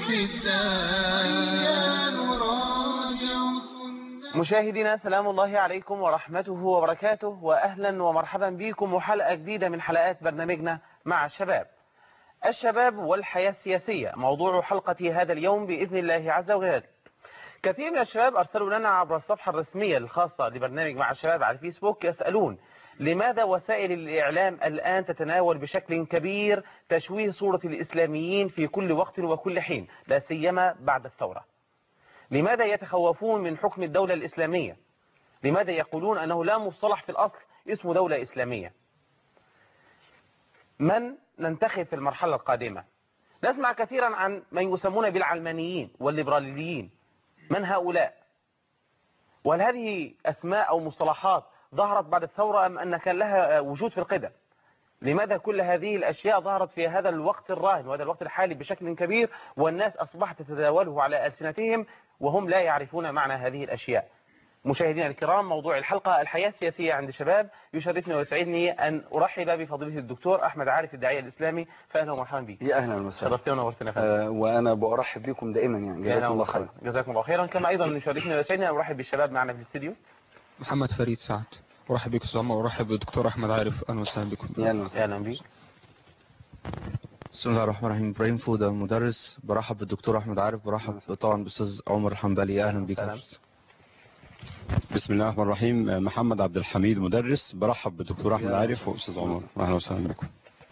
الختان راجع سنة مشاهدينا سلام الله عليكم ورحمته وبركاته وأهلا ومرحبا بكم وحلقة جديدة من حلقات برنامجنا مع الشباب الشباب والحياة السياسية موضوع حلقة هذا اليوم بإذن الله عز وجل كثير من الشباب أرسلوا لنا عبر الصفحة الرسمية الخاصة لبرنامج مع الشباب على الفيسبوك يسألون لماذا وسائل الإعلام الآن تتناول بشكل كبير تشويه صورة الإسلاميين في كل وقت وكل حين لا سيما بعد الثورة لماذا يتخوفون من حكم الدولة الإسلامية لماذا يقولون أنه لا مصطلح في الأصل اسمه دولة إسلامية من ننتخب في المرحلة القادمة نسمع كثيرا عن من يسمون بالعلمانيين والليبراليين من هؤلاء وهل هذه أسماء أو مصطلحات ظهرت بعد الثورة أم أن كان لها وجود في القدم لماذا كل هذه الأشياء ظهرت في هذا الوقت الراهن وهذا الوقت الحالي بشكل كبير والناس أصبحت تتداوله على ألسنتهم وهم لا يعرفون معنى هذه الأشياء مشاهدينا الكرام موضوع الحلقة الحياة السياسية عند الشباب يشرفني ويسعدني أن أرحب بفضيلة الدكتور أحمد عارف الداعية الإسلامي فأهلا ومرحبا بك يا اهلا وسهلا شرفتنا ونورتنا فندم آه وانا برحب بكم دائما يعني يا جزاكم أهلا الله ومرحبا. خير جزاكم الله خيرا كما أيضا يشرفني ويسعدني أن أرحب بالشباب معنا في الاستديو محمد فريد سعد ارحب بك استاذ عمر وارحب بالدكتور احمد عارف اهلا وسهلا بكم يا اهلا وسهلا أهلا بك بسم الله الرحمن الرحيم ابراهيم فوده مدرس برحب بالدكتور احمد عارف برحب طبعا بالاستاذ عمر الحنبلي اهلا بك سلام. بسم الله الرحمن الرحيم محمد عبد الحميد مدرس برحب بالدكتور احمد يا عارف واستاذ عمر اهلا وسهلا بكم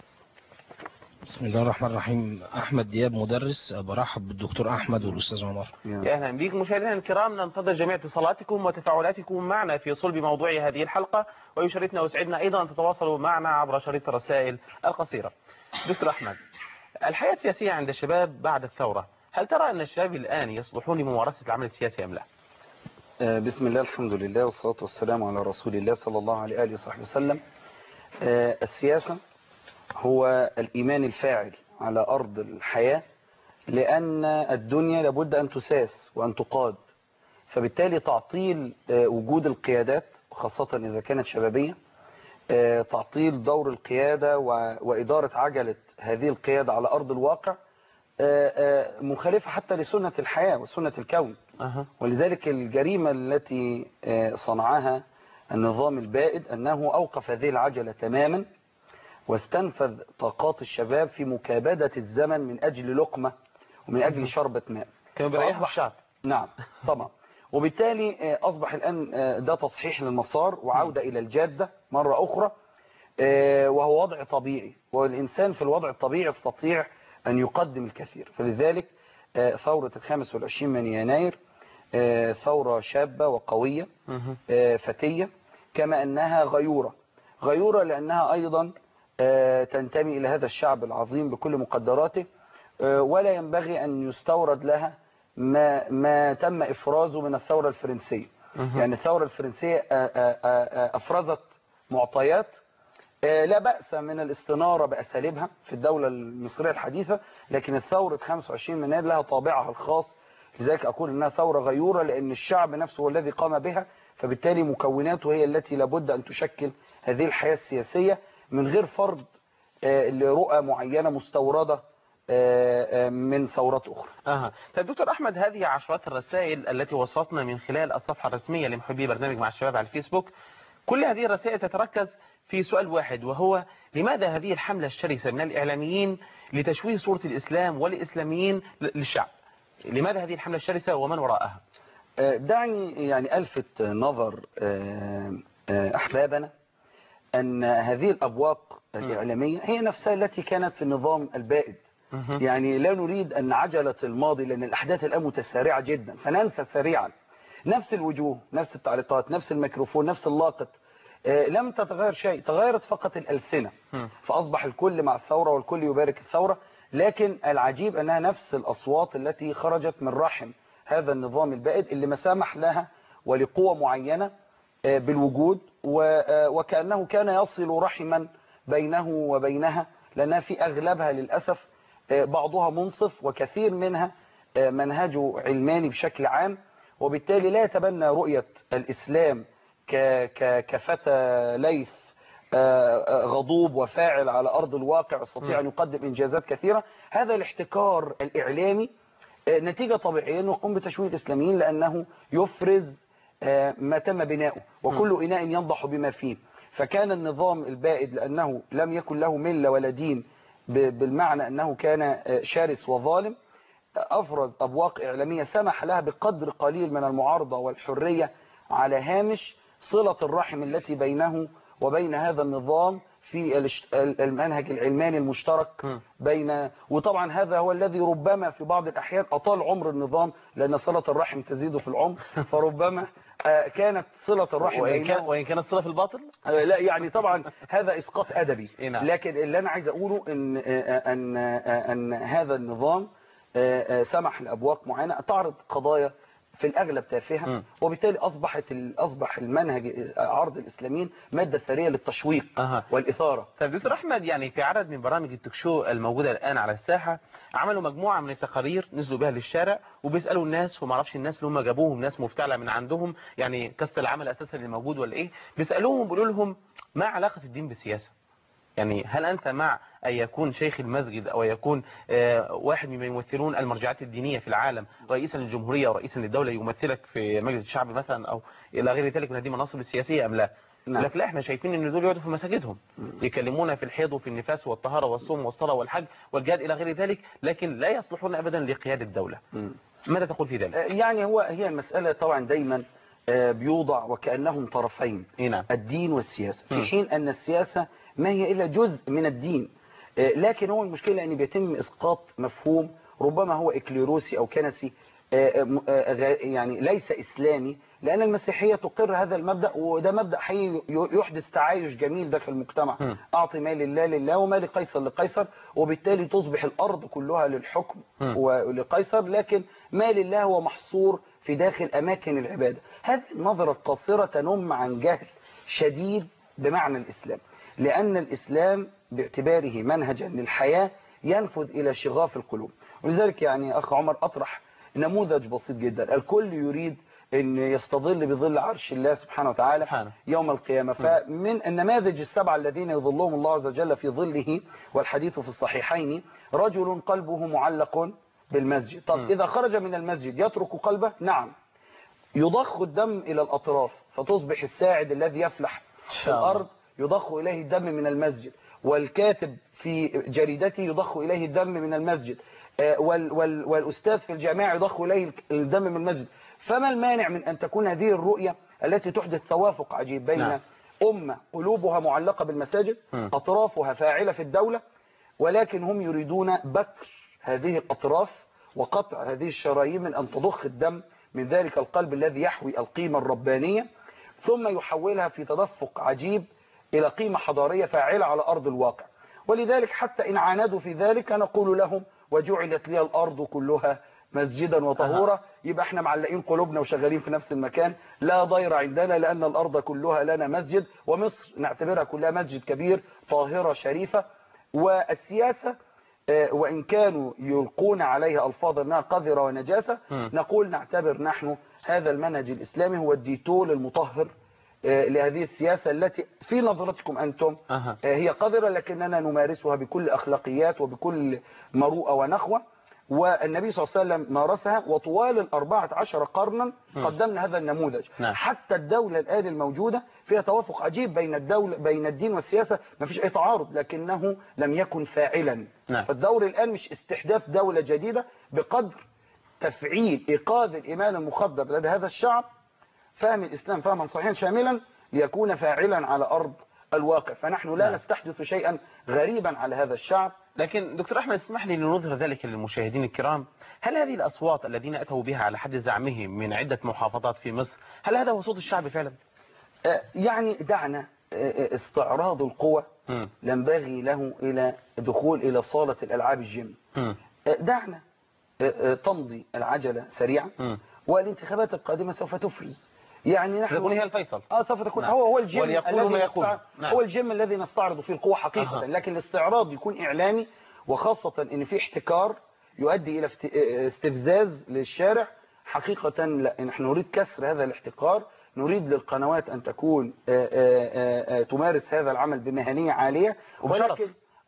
بسم الله الرحمن الرحيم احمد دياب مدرس برحب بالدكتور احمد والاستاذ عمر يا اهلا بك مشاهدينا الكرام ننتظر جميع اتصالاتكم وتفاعلاتكم معنا في صلب موضوع هذه الحلقة ويشرفنا ويسعدنا ايضا ان تتواصلوا معنا عبر شريط الرسائل القصيرة دكتور احمد الحياة السياسية عند الشباب بعد الثورة هل ترى ان الشباب الان يصلحون لممارسة العمل السياسي ام لا آه بسم الله الحمد لله والصلاة والسلام على رسول الله صلى الله عليه وآله وصحبه وسلم آه السياسة هو الإيمان الفاعل على أرض الحياة لأن الدنيا لابد أن تساس وأن تقاد فبالتالي تعطيل آه وجود القيادات خاصة إذا كانت شبابية آه تعطيل دور القيادة و- وإدارة عجلة هذه القيادة على أرض الواقع آه، آه، مخالفة حتى لسنة الحياة وسنة الكون أها. ولذلك الجريمة التي آه، صنعها النظام البائد أنه أوقف هذه العجلة تماما واستنفذ طاقات الشباب في مكابدة الزمن من أجل لقمة ومن أجل شربة ماء كانوا بيريحوا فأصبح- الشعب نعم طبعا وبالتالي آه، أصبح الآن آه، ده تصحيح للمسار وعودة إلى الجادة مرة أخرى آه، وهو وضع طبيعي والإنسان في الوضع الطبيعي يستطيع أن يقدم الكثير فلذلك آه، ثورة الخامس والعشرين من يناير آه، ثورة شابة وقوية مهم. آه، فتية كما أنها غيورة غيورة لأنها أيضا آه، تنتمي إلى هذا الشعب العظيم بكل مقدراته آه، ولا ينبغي أن يستورد لها ما, ما تم إفرازه من الثورة الفرنسية مهم. يعني الثورة الفرنسية آه، آه، آه، أفرزت معطيات آه، لا بأس من الاستنارة بأساليبها في الدولة المصرية الحديثة لكن الثورة 25 يناير لها طابعها الخاص لذلك أقول أنها ثورة غيورة لأن الشعب نفسه هو الذي قام بها فبالتالي مكوناته هي التي لابد أن تشكل هذه الحياة السياسية من غير فرض آه، لرؤى معينة مستوردة آه، آه، من ثورات أخرى أها طيب دكتور أحمد هذه عشرات الرسائل التي وصلتنا من خلال الصفحة الرسمية لمحبي برنامج مع الشباب على الفيسبوك كل هذه الرسائل تتركز في سؤال واحد وهو لماذا هذه الحملة الشرسة من الإعلاميين لتشويه صورة الإسلام والإسلاميين للشعب لماذا هذه الحملة الشرسة ومن وراءها آه، دعني يعني ألفت نظر آه، آه، أحبابنا أن هذه الأبواق الإعلامية هي نفسها التي كانت في النظام البائد مهم. يعني لا نريد أن عجلة الماضي لأن الأحداث الآن متسارعة جدا فننسى سريعا نفس الوجوه نفس التعليقات نفس الميكروفون نفس اللاقط آه، لم تتغير شيء تغيرت فقط الألسنة مم. فأصبح الكل مع الثورة والكل يبارك الثورة لكن العجيب أنها نفس الأصوات التي خرجت من رحم هذا النظام البائد اللي ما سمح لها ولقوة معينة آه، بالوجود و- آه، وكأنه كان يصل رحما بينه وبينها لأنها في أغلبها للأسف آه، بعضها منصف وكثير منها آه، منهجه علماني بشكل عام وبالتالي لا يتبنى رؤية الإسلام ك- ك- كفتى ليث آه، آه، غضوب وفاعل على أرض الواقع يستطيع أن يقدم إنجازات كثيرة هذا الاحتكار الإعلامي آه، نتيجة طبيعية انه يقوم بتشويه الاسلاميين لانه يفرز آه، ما تم بناؤه وكل اناء ينضح بما فيه فكان النظام البائد لانه لم يكن له ملة ولا دين ب- بالمعنى انه كان آه، شرس وظالم افرز ابواق اعلامية سمح لها بقدر قليل من المعارضة والحرية على هامش صلة الرحم التي بينه وبين هذا النظام في الاشت- المنهج العلماني المشترك بين وطبعا هذا هو الذي ربما في بعض الأحيان أطال عمر النظام لأن صلة الرحم تزيد في العمر فربما آه، كانت صلة الرحم وإن, بينه كان وإن كانت صلة في الباطل آه، لا يعني طبعا هذا اسقاط ادبي إيه نعم. لكن اللي انا عايز اقوله ان آه، ان آه، ان هذا النظام آه، آه، سمح لابواق معينه تعرض قضايا في الاغلب تافهه مم. وبالتالي اصبحت ال- اصبح المنهج عرض الاسلاميين ماده ثريه للتشويق أها. والاثاره طيب دكتور احمد يعني في عدد من برامج التوك شو الموجوده الان على الساحه عملوا مجموعه من التقارير نزلوا بها للشارع وبيسالوا الناس وما اعرفش الناس اللي هم جابوهم ناس مفتعله من عندهم يعني كاست العمل اساسا اللي موجود ولا ايه بيسالوهم بيقولوا لهم ما علاقه الدين بالسياسه يعني هل أنت مع أن يكون شيخ المسجد أو يكون آه، واحد مما يمثلون المرجعات الدينية في العالم رئيسا للجمهورية أو رئيسا للدولة يمثلك في مجلس الشعب مثلا أو إلى غير ذلك من هذه المناصب السياسية أم لا؟ نعم. لك لا احنا شايفين ان دول يقعدوا في مساجدهم يكلمونا في الحيض وفي النفاس والطهارة والصوم والصلاة والحج والجهاد إلى غير ذلك لكن لا يصلحون أبدا لقيادة الدولة مم. ماذا تقول في ذلك؟ يعني هو هي المسألة طبعا دايما آه، بيوضع وكأنهم طرفين إيه نعم الدين والسياسة مم. في حين أن السياسة ما هي إلا جزء من الدين آه، لكن هو المشكلة أن بيتم إسقاط مفهوم ربما هو إكليروسي أو كنسي آه، م- آه، غا- يعني ليس إسلامي لأن المسيحية تقر هذا المبدأ وده مبدأ حقيقي ي- يحدث تعايش جميل داخل المجتمع مم. أعطي ما لله لله وما لقيصر لقيصر وبالتالي تصبح الأرض كلها للحكم مم. ولقيصر لكن ما لله هو محصور في داخل أماكن العبادة هذه النظرة القاصرة تنم عن جهل شديد بمعنى الإسلام لأن الإسلام باعتباره منهجا للحياة ينفذ إلى شغاف القلوب ولذلك يعني أخ عمر أطرح نموذج بسيط جدا الكل يريد أن يستظل بظل عرش الله سبحانه وتعالى سبحانه. يوم القيامة فمن النماذج السبعة الذين يظلهم الله عز وجل في ظله والحديث في الصحيحين رجل قلبه معلق بالمسجد طب م. إذا خرج من المسجد يترك قلبه نعم يضخ الدم إلى الأطراف فتصبح الساعد الذي يفلح في شاء الله. الأرض يضخ إليه الدم من المسجد والكاتب في جريدته يضخ إليه الدم من المسجد آه، وال وال والأستاذ في الجامعة يضخ إليه الدم من المسجد فما المانع من أن تكون هذه الرؤية التي تحدث توافق عجيب بين نعم. أمة قلوبها معلقة بالمساجد م. أطرافها فاعلة في الدولة ولكن هم يريدون بتر هذه الأطراف وقطع هذه الشرايين من أن تضخ الدم من ذلك القلب الذي يحوي القيمة الربانية ثم يحولها في تدفق عجيب إلى قيمة حضارية فاعلة على أرض الواقع ولذلك حتى إن عاندوا في ذلك نقول لهم وجعلت لي الأرض كلها مسجدا وطهورا يبقى احنا معلقين قلوبنا وشغالين في نفس المكان لا ضير عندنا لأن الأرض كلها لنا مسجد ومصر نعتبرها كلها مسجد كبير طاهرة شريفة والسياسة آه، وإن كانوا يلقون عليها ألفاظ أنها قذرة ونجاسة مم. نقول نعتبر نحن هذا المنهج الإسلامي هو الديتول المطهر آه، لهذه السياسة التي في نظرتكم أنتم أها. آه، هي قذرة لكننا نمارسها بكل أخلاقيات وبكل مروءة ونخوة والنبي صلى الله عليه وسلم مارسها وطوال الأربعة عشر قرنا قدمنا هذا النموذج نعم. حتى الدولة الآن الموجودة فيها توافق عجيب بين الدولة بين الدين والسياسة ما فيش أي تعارض لكنه لم يكن فاعلا نعم. فالدور الآن مش استحداث دولة جديدة بقدر تفعيل إيقاظ الإيمان المخدر لدى هذا الشعب فهم الإسلام فهما صحيحا شاملا ليكون فاعلا على أرض الواقع فنحن لا نعم. نستحدث شيئا غريبا على هذا الشعب لكن دكتور أحمد اسمح لي لنظهر ذلك للمشاهدين الكرام هل هذه الأصوات الذين أتوا بها على حد زعمهم من عدة محافظات في مصر هل هذا هو صوت الشعب فعلا؟ آه، يعني دعنا آه، آه، استعراض القوى مم. ينبغي له إلى دخول إلى صالة الألعاب الجيم مم. آه، دعنا آه، آه، تمضي العجلة سريعا مم. والانتخابات القادمة سوف تفرز يعني نحن ستكون هي الفيصل اه سوف تكون نعم. هو هو الجيم وليقولوا الذي ما يقولوا. نستعرض- نعم. هو الجيم الذي نستعرض فيه القوة حقيقة أها. لكن الاستعراض يكون إعلامي وخاصة إن في احتكار يؤدي إلى افت- استفزاز للشارع حقيقة لا نحن نريد كسر هذا الاحتكار نريد للقنوات أن تكون آه، آه، آه، آه، تمارس هذا العمل بمهنية عالية وبشرف. ولكن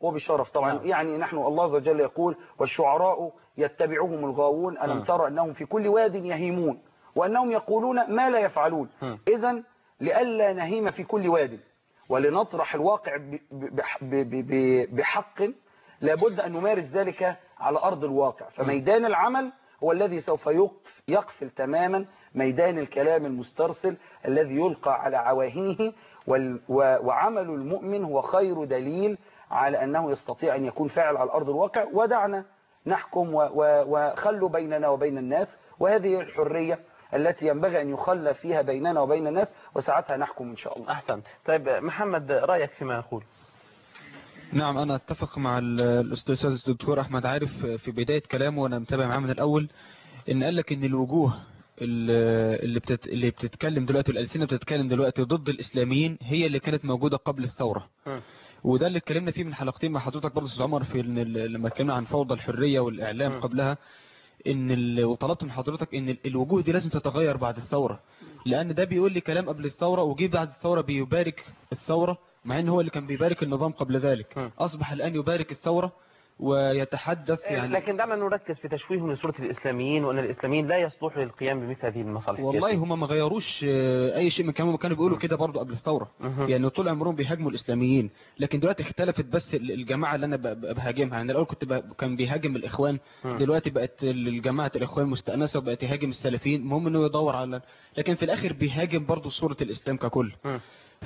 هو بشرف طبعا نعم. يعني نحن الله عز وجل يقول والشعراء يتبعهم الغاوون ألم مم. ترى أنهم في كل واد يهيمون وأنهم يقولون ما لا يفعلون مم. إذا لئلا نهيم في كل واد ولنطرح الواقع ب- ب- ب- ب- ب- بحق لابد أن نمارس ذلك على أرض الواقع فميدان العمل هو الذي سوف يقف- يقفل تماما ميدان الكلام المسترسل الذي يلقى على عواهنه وال- و- وعمل المؤمن هو خير دليل على أنه يستطيع أن يكون فاعل على أرض الواقع ودعنا نحكم و- و- وخلوا بيننا وبين الناس وهذه الحرية التي ينبغي أن يخلى فيها بيننا وبين الناس وساعتها نحكم إن شاء الله أحسن طيب محمد رأيك فيما نقول نعم أنا أتفق مع ال- الأستاذ الدكتور أحمد عارف في بداية كلامه وأنا متابع معاه من الأول إن قال لك إن الوجوه ال- اللي بتت... اللي بتتكلم دلوقتي والألسنة بتتكلم دلوقتي ضد الإسلاميين هي اللي كانت موجودة قبل الثورة مم. وده اللي اتكلمنا فيه من حلقتين مع حضرتك برضه استاذ عمر في إن ال- لما اتكلمنا عن فوضى الحرية والإعلام مم. قبلها ان ال... وطلبت من حضرتك ان ال- الوجوه دي لازم تتغير بعد الثورة لان ده بيقول لي كلام قبل الثورة وجي بعد الثورة بيبارك الثورة مع ان هو اللي كان بيبارك النظام قبل ذلك مم. اصبح الان يبارك الثورة ويتحدث يعني لكن دعنا نركز في تشويه لصورة الإسلاميين وأن الإسلاميين لا يصلحوا للقيام بمثل هذه المصالح والله السياسية. هم ما غيروش آه، اي شيء من كلامهم كانوا بيقولوا كده برضو قبل الثوره مهم. يعني طول عمرهم بيهاجموا الاسلاميين لكن دلوقتي اختلفت بس ال- الجماعه اللي انا ب- ب- بهاجمها يعني الاول كنت ب- كان بيهاجم الاخوان مم. دلوقتي بقت الجماعه الاخوان مستانسه وبقت يهاجم السلفيين المهم انه يدور على لكن في الاخر بيهاجم برضو صوره الاسلام ككل مم.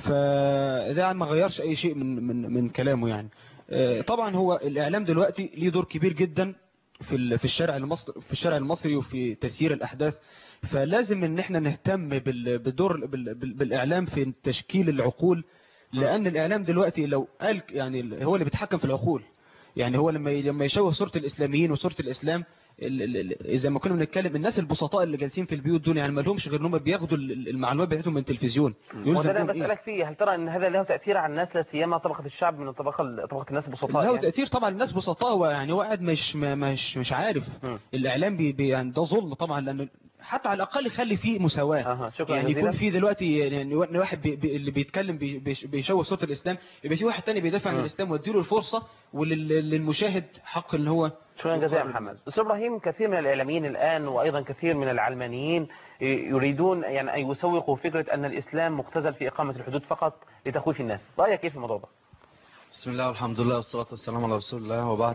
فده ما غيرش اي شيء من من من كلامه يعني آه، طبعا هو الاعلام دلوقتي ليه دور كبير جدا في ال- في الشارع المصري في الشارع المصري وفي تسيير الاحداث فلازم ان احنا نهتم بال- بالدور بال- بال- بالاعلام في تشكيل العقول لان الاعلام دلوقتي لو قال يعني هو اللي بيتحكم في العقول يعني هو لما لما يشوه صوره الاسلاميين وصوره الاسلام ال- ال- ال- زي ما كنا بنتكلم الناس البسطاء اللي جالسين في البيوت دول يعني ما لهمش غير ان هم بياخدوا ال- المعلومات بتاعتهم من التلفزيون وده يلزم اللي بهم أنا إيه؟ بسألك فيه هل ترى أن هذا له تأثير على الناس لا سيما طبقة الشعب من طبقة طبقة الناس البسطاء له يعني؟ تأثير طبعا الناس بسطاء هو يعني هو قاعد مش ما- مش مش عارف مم. الإعلام بي بي يعني ده ظلم طبعا لأن حتى على الأقل يخلي فيه مساواة أها شكرا يعني جزيلا يكون في دلوقتي يعني واحد بي بي اللي بيتكلم بي بيش- بيشوه صوت الإسلام يبقى في واحد تاني بيدافع عن مم. الإسلام واديله الفرصة وللمشاهد حق ان هو شكرا جزيلا يا محمد أستاذ إبراهيم كثير من الإعلاميين الآن وأيضا كثير من العلمانيين يريدون يعني أن يسوقوا فكرة أن الإسلام مختزل في إقامة الحدود فقط لتخويف الناس رأيك كيف في الموضوع ده؟ بسم الله والحمد لله والصلاة والسلام على رسول الله وبعد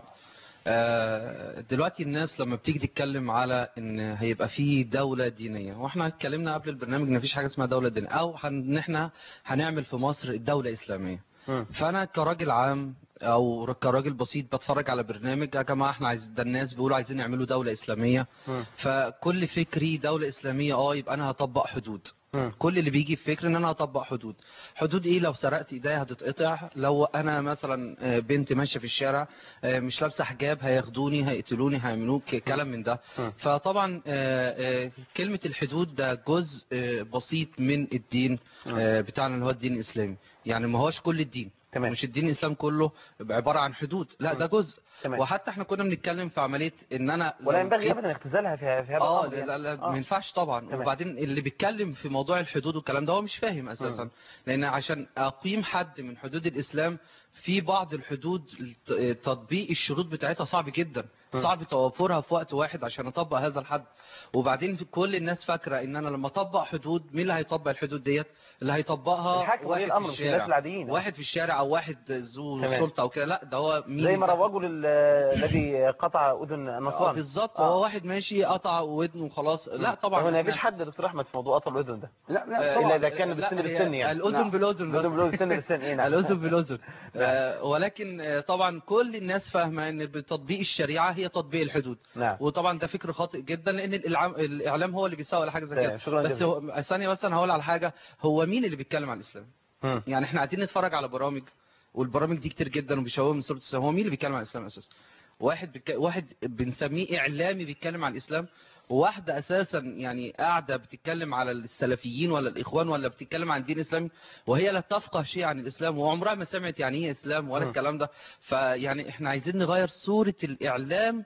آه، دلوقتي الناس لما بتيجي تتكلم على ان هيبقى في دولة دينية واحنا اتكلمنا قبل البرنامج ان مفيش حاجة اسمها دولة دينية او هن- ان احنا هنعمل في مصر دولة اسلامية مم. فانا كراجل عام او كراجل بسيط بتفرج على برنامج يا جماعه احنا عايز ده الناس بيقولوا عايزين يعملوا دوله اسلاميه مم. فكل فكري دوله اسلاميه اه يبقى انا هطبق حدود مم. كل اللي بيجي في فكر ان انا هطبق حدود حدود ايه لو سرقت ايديا هتتقطع لو انا مثلا آه، بنت ماشيه في الشارع آه، مش لابسه حجاب هياخدوني هيقتلوني هيعملوك كلام من ده مم. فطبعا آه، آه، كلمه الحدود ده جزء آه، بسيط من الدين آه، بتاعنا اللي هو الدين الاسلامي يعني ما هوش كل الدين تمام. مش الدين الاسلام كله عباره عن حدود لا ده جزء تمام. وحتى احنا كنا بنتكلم في عمليه ان انا لو ولا ينبغي جيت- ابدا اختزالها في في هذا اه الامر لا لا, لا آه. ما ينفعش طبعا تمام. وبعدين اللي بيتكلم في موضوع الحدود والكلام ده هو مش فاهم اساسا لان عشان اقيم حد من حدود الاسلام في بعض الحدود الت- تطبيق الشروط بتاعتها صعب جدا صعب توفرها في وقت واحد عشان اطبق هذا الحد وبعدين في كل الناس فاكره ان انا لما اطبق حدود مين اللي هيطبق الحدود ديت اللي هيطبقها الحاكم ولي واحد الأمر، في مش الناس الشارع العاديين. واحد في الشارع او واحد ذو تمام. سلطه او كده لا ده هو مين زي ما اللي- روجوا لل- الذي قطع اذن اه النصراني بالظبط آه. هو واحد ماشي قطع ودنه وخلاص لا طبعا هو ما احنا- فيش حد يا دكتور احمد في موضوع قطع الاذن ده لا لا آه، طبعا الا اذا كان لا، بالسن هي بالسن يعني الاذن نعم. بالاذن بس. الاذن بالاذن السن بالسن ايه نعم الاذن بالاذن آه، ولكن آه، طبعا كل الناس فاهمه ان بتطبيق الشريعه هي تطبيق الحدود نعم وطبعا ده فكر خاطئ جدا لان الإعلام, الاعلام هو اللي بيسوق على حاجه زي تمام، كده شكراً بس جزيلاً. هو ثانيه بس انا هقول على حاجه هو مين اللي بيتكلم عن الاسلام مم. يعني احنا قاعدين نتفرج على برامج والبرامج دي كتير جدا وبيشوهوا من صوره الاسلام هو مين اللي بيتكلم عن الاسلام اساسا واحد بك... واحد بنسميه اعلامي بيتكلم عن الاسلام وواحده اساسا يعني قاعده بتتكلم على السلفيين ولا الاخوان ولا بتتكلم عن الدين الاسلامي وهي لا تفقه شيء عن الاسلام وعمرها ما سمعت يعني ايه اسلام ولا م. الكلام ده فيعني احنا عايزين نغير صوره الاعلام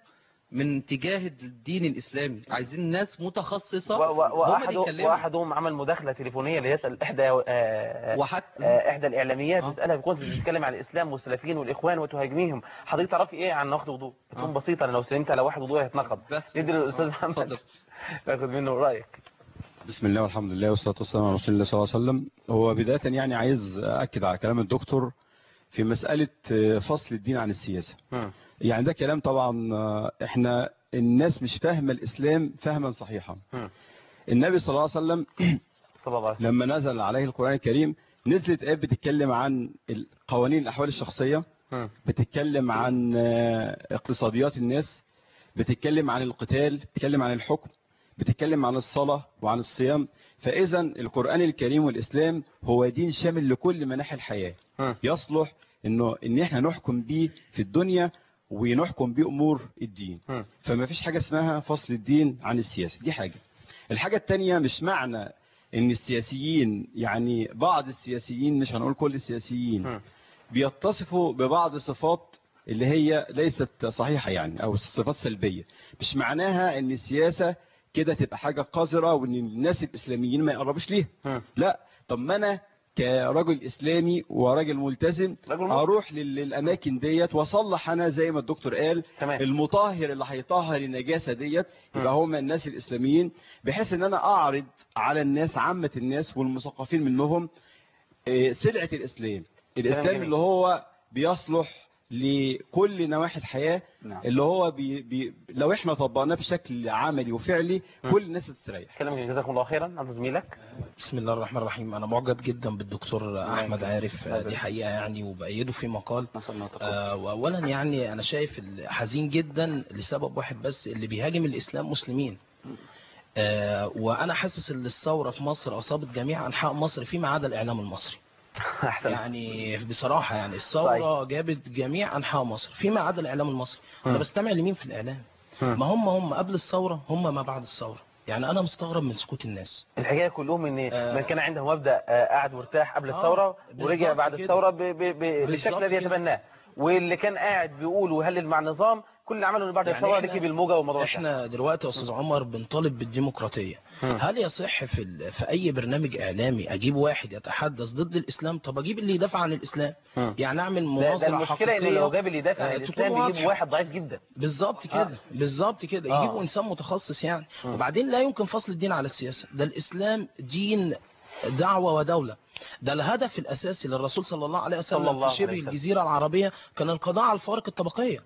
من تجاه الدين الاسلامي عايزين ناس متخصصه و- و- هم اللي وأحد يتكلموا واحدهم عمل مداخلة تليفونية ليسأل إحدى آه، وحتى آه، إحدى الإعلاميات آه. تسألها بيكون بتتكلم عن الإسلام والسلفيين والإخوان وتهاجميهم حضرتك تعرفي إيه عن نقد وضوء؟ بتكون آه. بسيطة أنا لو سلمت على واحد وضوء هيتنقض بس ندي للأستاذ آه، محمد اتفضل. ناخد منه رأيك بسم الله والحمد لله والصلاة والسلام على رسول الله صلى الله عليه وسلم هو بداية يعني عايز أكد على كلام الدكتور في مسألة آه، فصل الدين عن السياسة مم. يعني ده كلام طبعا آه، احنا الناس مش فاهمة الإسلام فهما صحيحا مم. النبي صلى الله عليه وسلم صلى الله عليه وسلم لما نزل عليه القرآن الكريم نزلت آيات بتتكلم عن قوانين الأحوال الشخصية مم. بتتكلم عن آه، اقتصاديات الناس بتتكلم عن القتال بتتكلم عن الحكم بتتكلم عن الصلاة وعن الصيام فإذا القرآن الكريم والإسلام هو دين شامل لكل مناحي الحياة مم. يصلح إنه إن إحنا نحكم بيه في الدنيا ونحكم بيه أمور الدين مم. فما فيش حاجة اسمها فصل الدين عن السياسة دي حاجة الحاجة التانية مش معنى ان السياسيين يعني بعض السياسيين مش هنقول كل السياسيين مم. بيتصفوا ببعض صفات اللي هي ليست صحيحة يعني او صفات سلبية مش معناها ان السياسة كده تبقى حاجة قذرة وان الناس الاسلاميين ما يقربوش ليها مم. لا طب ما انا كراجل اسلامي وراجل ملتزم راجل مسلم. اروح لل- للاماكن ديت واصلح انا زي ما الدكتور قال تمام المطهر اللي هيطهر النجاسه ديت يبقى مم. هم الناس الاسلاميين بحيث ان انا اعرض على الناس عامه الناس والمثقفين منهم آه، سلعه الاسلام الاسلام جميل. اللي هو بيصلح لكل نواحي الحياه نعم. اللي هو بي بي لو احنا طبقناه بشكل عملي وفعلي مم. كل الناس تستريح كلامك جزاكم الله خيرا عند زميلك بسم الله الرحمن الرحيم انا معجب جدا بالدكتور احمد عارف الله آه، دي يبارك. حقيقه يعني وبأيده في مقال نسأل الله تقبل. آه، واولا يعني انا شايف ال- حزين جدا لسبب واحد بس اللي بيهاجم الاسلام مسلمين آه، وانا حاسس ان الثوره في مصر اصابت جميع انحاء مصر فيما عدا الاعلام المصري أحسن يعني بصراحه يعني الثوره جابت جميع انحاء مصر فيما عدا الاعلام المصري انا مم. بستمع لمين في الاعلام مم. ما هم هم قبل الثوره هم ما بعد الثوره يعني انا مستغرب من سكوت الناس الحكايه كلهم ان آه. من كان عنده مبدا آه، قاعد مرتاح قبل آه، الثوره ورجع بالظبط بعد كده. الثوره ب- ب- ب- بالشكل بالظبط الذي كده. يتبناه واللي كان قاعد بيقول ويهلل مع النظام كل اللي عمله انه بعد يعني الثوره إحنا- ركب الموجه والموضوع انتهى. احنا دلوقتي يا استاذ عمر بنطالب بالديمقراطيه مم. هل يصح في ال... في اي برنامج اعلامي اجيب واحد يتحدث ضد الاسلام طب اجيب اللي يدافع عن الاسلام مم. يعني اعمل ده, ده مناظره المشكله ان حقيقيه لو جاب اللي يدافع عن آه، الاسلام تكون بيجيب واضحة. واحد ضعيف جدا بالظبط كده بالظبط كده آه. يجيبوا انسان متخصص يعني مم. وبعدين لا يمكن فصل الدين على السياسه ده الاسلام دين دعوه ودوله ده الهدف الاساسي للرسول صلى الله عليه صلى وسلم الله في شبه عليه وسلم. الجزيره العربيه كان القضاء على الفوارق الطبقيه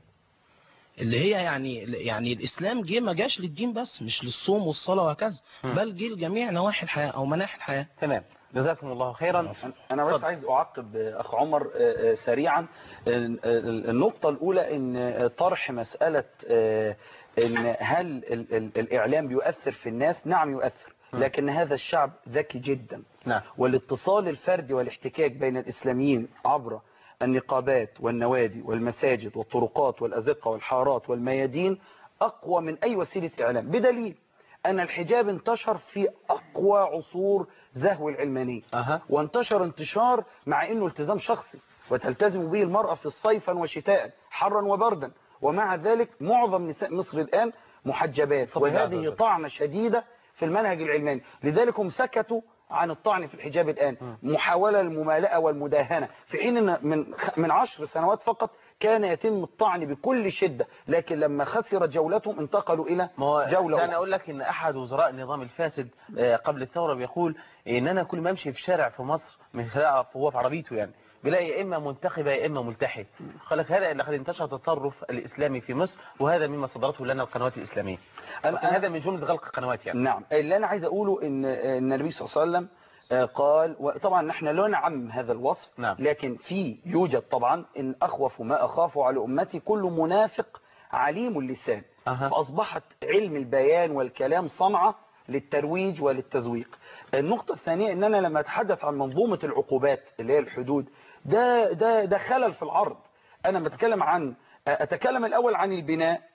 اللي هي يعني يعني الاسلام جه ما جاش للدين بس مش للصوم والصلاه وهكذا مم. بل جه لجميع نواحي الحياه او مناحي الحياه تمام جزاكم الله خيرا انا بس اتفضل. عايز اعقب اخ عمر آه، آه، سريعا آه، آه، النقطه الاولى ان آه، طرح مساله آه، ان هل ال- ال- الاعلام بيؤثر في الناس نعم يؤثر لكن هذا الشعب ذكي جدا نعم والاتصال الفردي والاحتكاك بين الإسلاميين عبر النقابات والنوادي والمساجد والطرقات والأزقة والحارات والميادين أقوى من أي وسيلة إعلام بدليل أن الحجاب انتشر في أقوى عصور زهو العلمانية أها. وانتشر انتشار مع أنه التزام شخصي وتلتزم به المرأة في الصيفا وشتاء حرا وبردا ومع ذلك معظم نساء مصر الآن محجبات فضل الله عز وهذه وجل. طعنة شديدة في المنهج العلماني لذلك هم سكتوا عن الطعن في الحجاب الآن محاولة الممالأة والمداهنة في حين أن من خ- من عشر سنوات فقط كان يتم الطعن بكل شدة لكن لما خسرت جولتهم انتقلوا إلى ما هو جولة ده انا أخرى. اقول لك ان احد وزراء النظام الفاسد آه، قبل الثوره بيقول ان انا كل ما امشي في شارع في مصر من خلال هو في عربيته يعني بلاقي يا اما منتخبه يا اما ملتحي قال لك هذا اللي قد انتشر التطرف الاسلامي في مصر وهذا مما صدرته لنا القنوات الاسلاميه أنا- لكن أنا- هذا من جمله غلق القنوات يعني نعم اللي أنا عايز أقوله إن إن النبي صلى الله عليه وسلم آه، قال وطبعا نحن لا نعم هذا الوصف نعم. لكن في يوجد طبعا إن أخوف ما أخاف على أمتي كل منافق عليم اللسان أها. فأصبحت علم البيان والكلام صنعة للترويج وللتزويق النقطة الثانية إن أنا لما أتحدث عن منظومة العقوبات اللي هي الحدود ده ده ده خلل في العرض أنا بتكلم عن أتكلم الأول عن البناء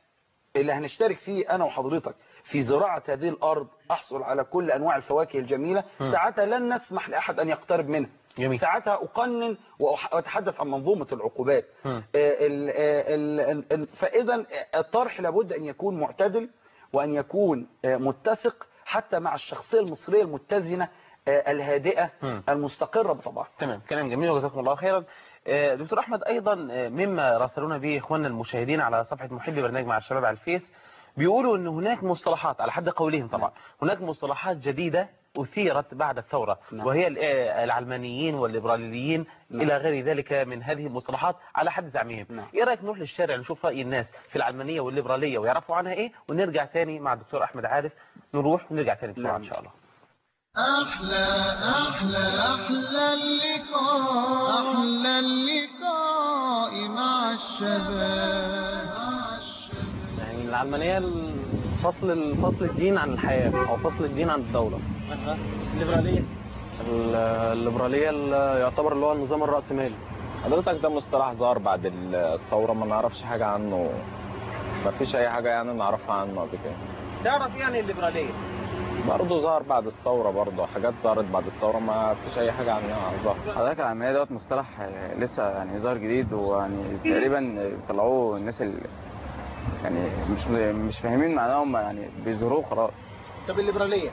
اللي هنشترك فيه انا وحضرتك في زراعة هذه الارض احصل على كل انواع الفواكه الجميلة ساعتها لن نسمح لاحد ان يقترب منها جميل. ساعتها اقنن وأح- واتحدث عن منظومة العقوبات مم. آه، ال- آه، ال- ال- فاذا الطرح لابد ان يكون معتدل وان يكون آه، متسق حتى مع الشخصية المصرية المتزنة آه، الهادئة مم. المستقرة بطبعها تمام كلام جميل وجزاكم الله خيرا آه، دكتور احمد ايضا آه، مما راسلونا به اخواننا المشاهدين على صفحه محبي برنامج مع الشباب على الفيس بيقولوا ان هناك مصطلحات على حد قولهم طبعا هناك مصطلحات جديده اثيرت بعد الثوره نعم. وهي ال- آه، العلمانيين والليبراليين نعم. الى غير ذلك من هذه المصطلحات على حد زعمهم نعم. ايه رايك نروح للشارع نشوف راي الناس في العلمانيه والليبراليه ويعرفوا عنها ايه ونرجع تاني مع الدكتور احمد عارف نروح ونرجع تاني بسرعه نعم. ان شاء الله أحلى أحلى أحلى اللقاء أحلى اللقاء مع الشباب مع الشباب يعني العلمانية فصل الفصل الدين عن الحياة أو فصل الدين عن الدولة الليبرالية الليبرالية اللي يعتبر اللي هو النظام الرأسمالي حضرتك ده مصطلح ظهر بعد الثورة ما نعرفش حاجة عنه ما فيش أي حاجة يعني نعرفها عنه قبل كده تعرف يعني الليبراليه برضه ظهر بعد الثورة برضه حاجات ظهرت بعد الثورة ما فيش أي حاجة عنها ظهر حضرتك العملية دوت مصطلح آه، لسه يعني ظاهر جديد ويعني تقريبا آه، طلعوه الناس اللي يعني مش مش فاهمين معناهم يعني بيظهروه خلاص طب الليبراليه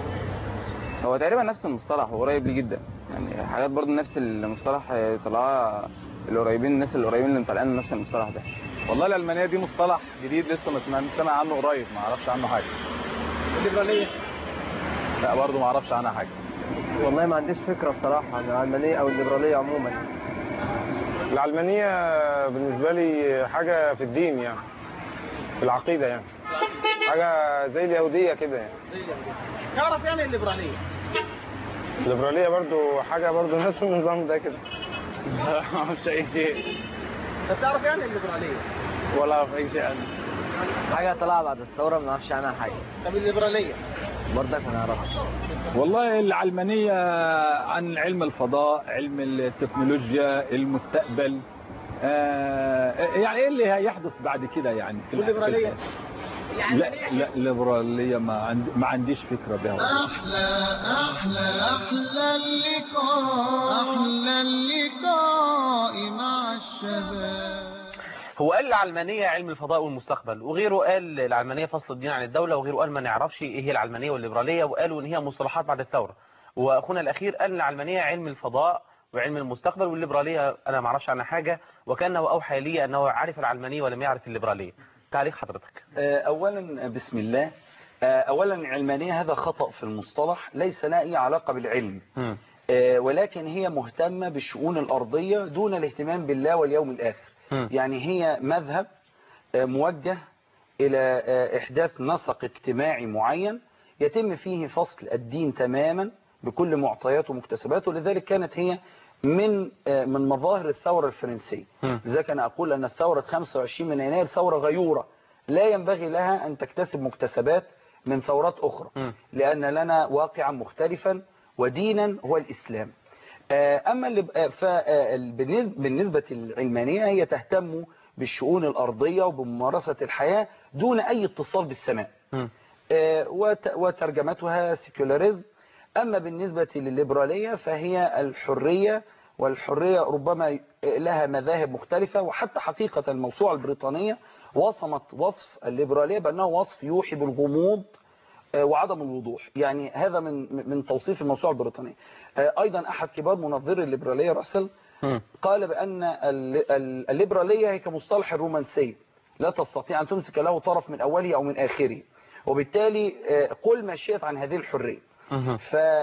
هو تقريبا نفس المصطلح وقريب ليه جدا يعني حاجات برضو نفس المصطلح آه، طلعها القريبين الناس القريبين اللي مطلعين نفس المصطلح ده والله الألمانية دي مصطلح جديد لسه ما سمعنا سمع عنه قريب ما أعرفش عنه حاجة الليبراليه لا برضه ما أعرفش عنها حاجة والله ما عنديش فكرة بصراحة عن العلمانية أو الليبرالية عموما العلمانية بالنسبة لي حاجة في الدين يعني في العقيدة يعني حاجة زي اليهودية كده يعني تعرف يعني الليبراليه الليبرالية برضو حاجة برضو نفس النظام ده كده ما اعرفش اي شيء طب تعرف يعني الليبراليه ولا اعرف اي شيء عنه حاجة طلع بعد الثورة ما نعرفش عنها حاجة طب الليبراليه برضك ما نعرفش والله العلمانية عن علم الفضاء علم التكنولوجيا المستقبل آه يعني ايه اللي هيحدث بعد كده يعني في والليبرالية؟ لا لا الليبرالية ما عندي ما عنديش فكرة بها والله. أحلى أحلى أحلى اللقاء أحلى اللقاء مع الشباب هو قال العلمانية علم الفضاء والمستقبل وغيره قال العلمانية فصل الدين عن الدولة وغيره قال ما نعرفش ايه هي العلمانية والليبرالية وقالوا ان هي مصطلحات بعد الثورة واخونا الاخير قال العلمانية علم الفضاء وعلم المستقبل والليبرالية انا ما اعرفش عنها حاجة وكانه اوحى لي انه عارف العلمانية ولم يعرف الليبرالية تعليق حضرتك آه، اولا بسم الله آه، اولا العلمانية هذا خطأ في المصطلح ليس لها اي علاقة بالعلم مم. آه، ولكن هي مهتمة بالشؤون الأرضية دون الاهتمام بالله واليوم الآخر مم. يعني هي مذهب آه، موجه إلى آه، إحداث نسق اجتماعي معين يتم فيه فصل الدين تماما بكل معطياته ومكتسباته لذلك كانت هي من آه، من مظاهر الثورة الفرنسية مم. لذلك أنا أقول أن الثورة 25 من يناير ثورة غيورة لا ينبغي لها أن تكتسب مكتسبات من ثورات أخرى مم. لأن لنا واقعا مختلفا ودينا هو الإسلام آه، أما اللي بقى- ف- آه، بالنسبة بالنسبة للعلمانية هي تهتم بالشؤون الأرضية وبممارسة الحياة دون أي اتصال بالسماء مم. آه، وت- وترجمتها سيكولاريزم أما بالنسبة للليبرالية فهي الحرية والحرية ربما لها مذاهب مختلفة وحتى حقيقة الموسوعة البريطانية وصمت وصف الليبرالية بأنه وصف يوحي بالغموض آه، وعدم الوضوح يعني هذا من من توصيف الموسوعة البريطانية آه، أيضا أحد كبار منظري الليبرالية راسل مم. قال بأن ال- ال- الليبرالية هي كمصطلح الرومانسية لا تستطيع أن تمسك له طرف من أوله أو من آخره وبالتالي آه، قل ما شئت عن هذه الحرية مم.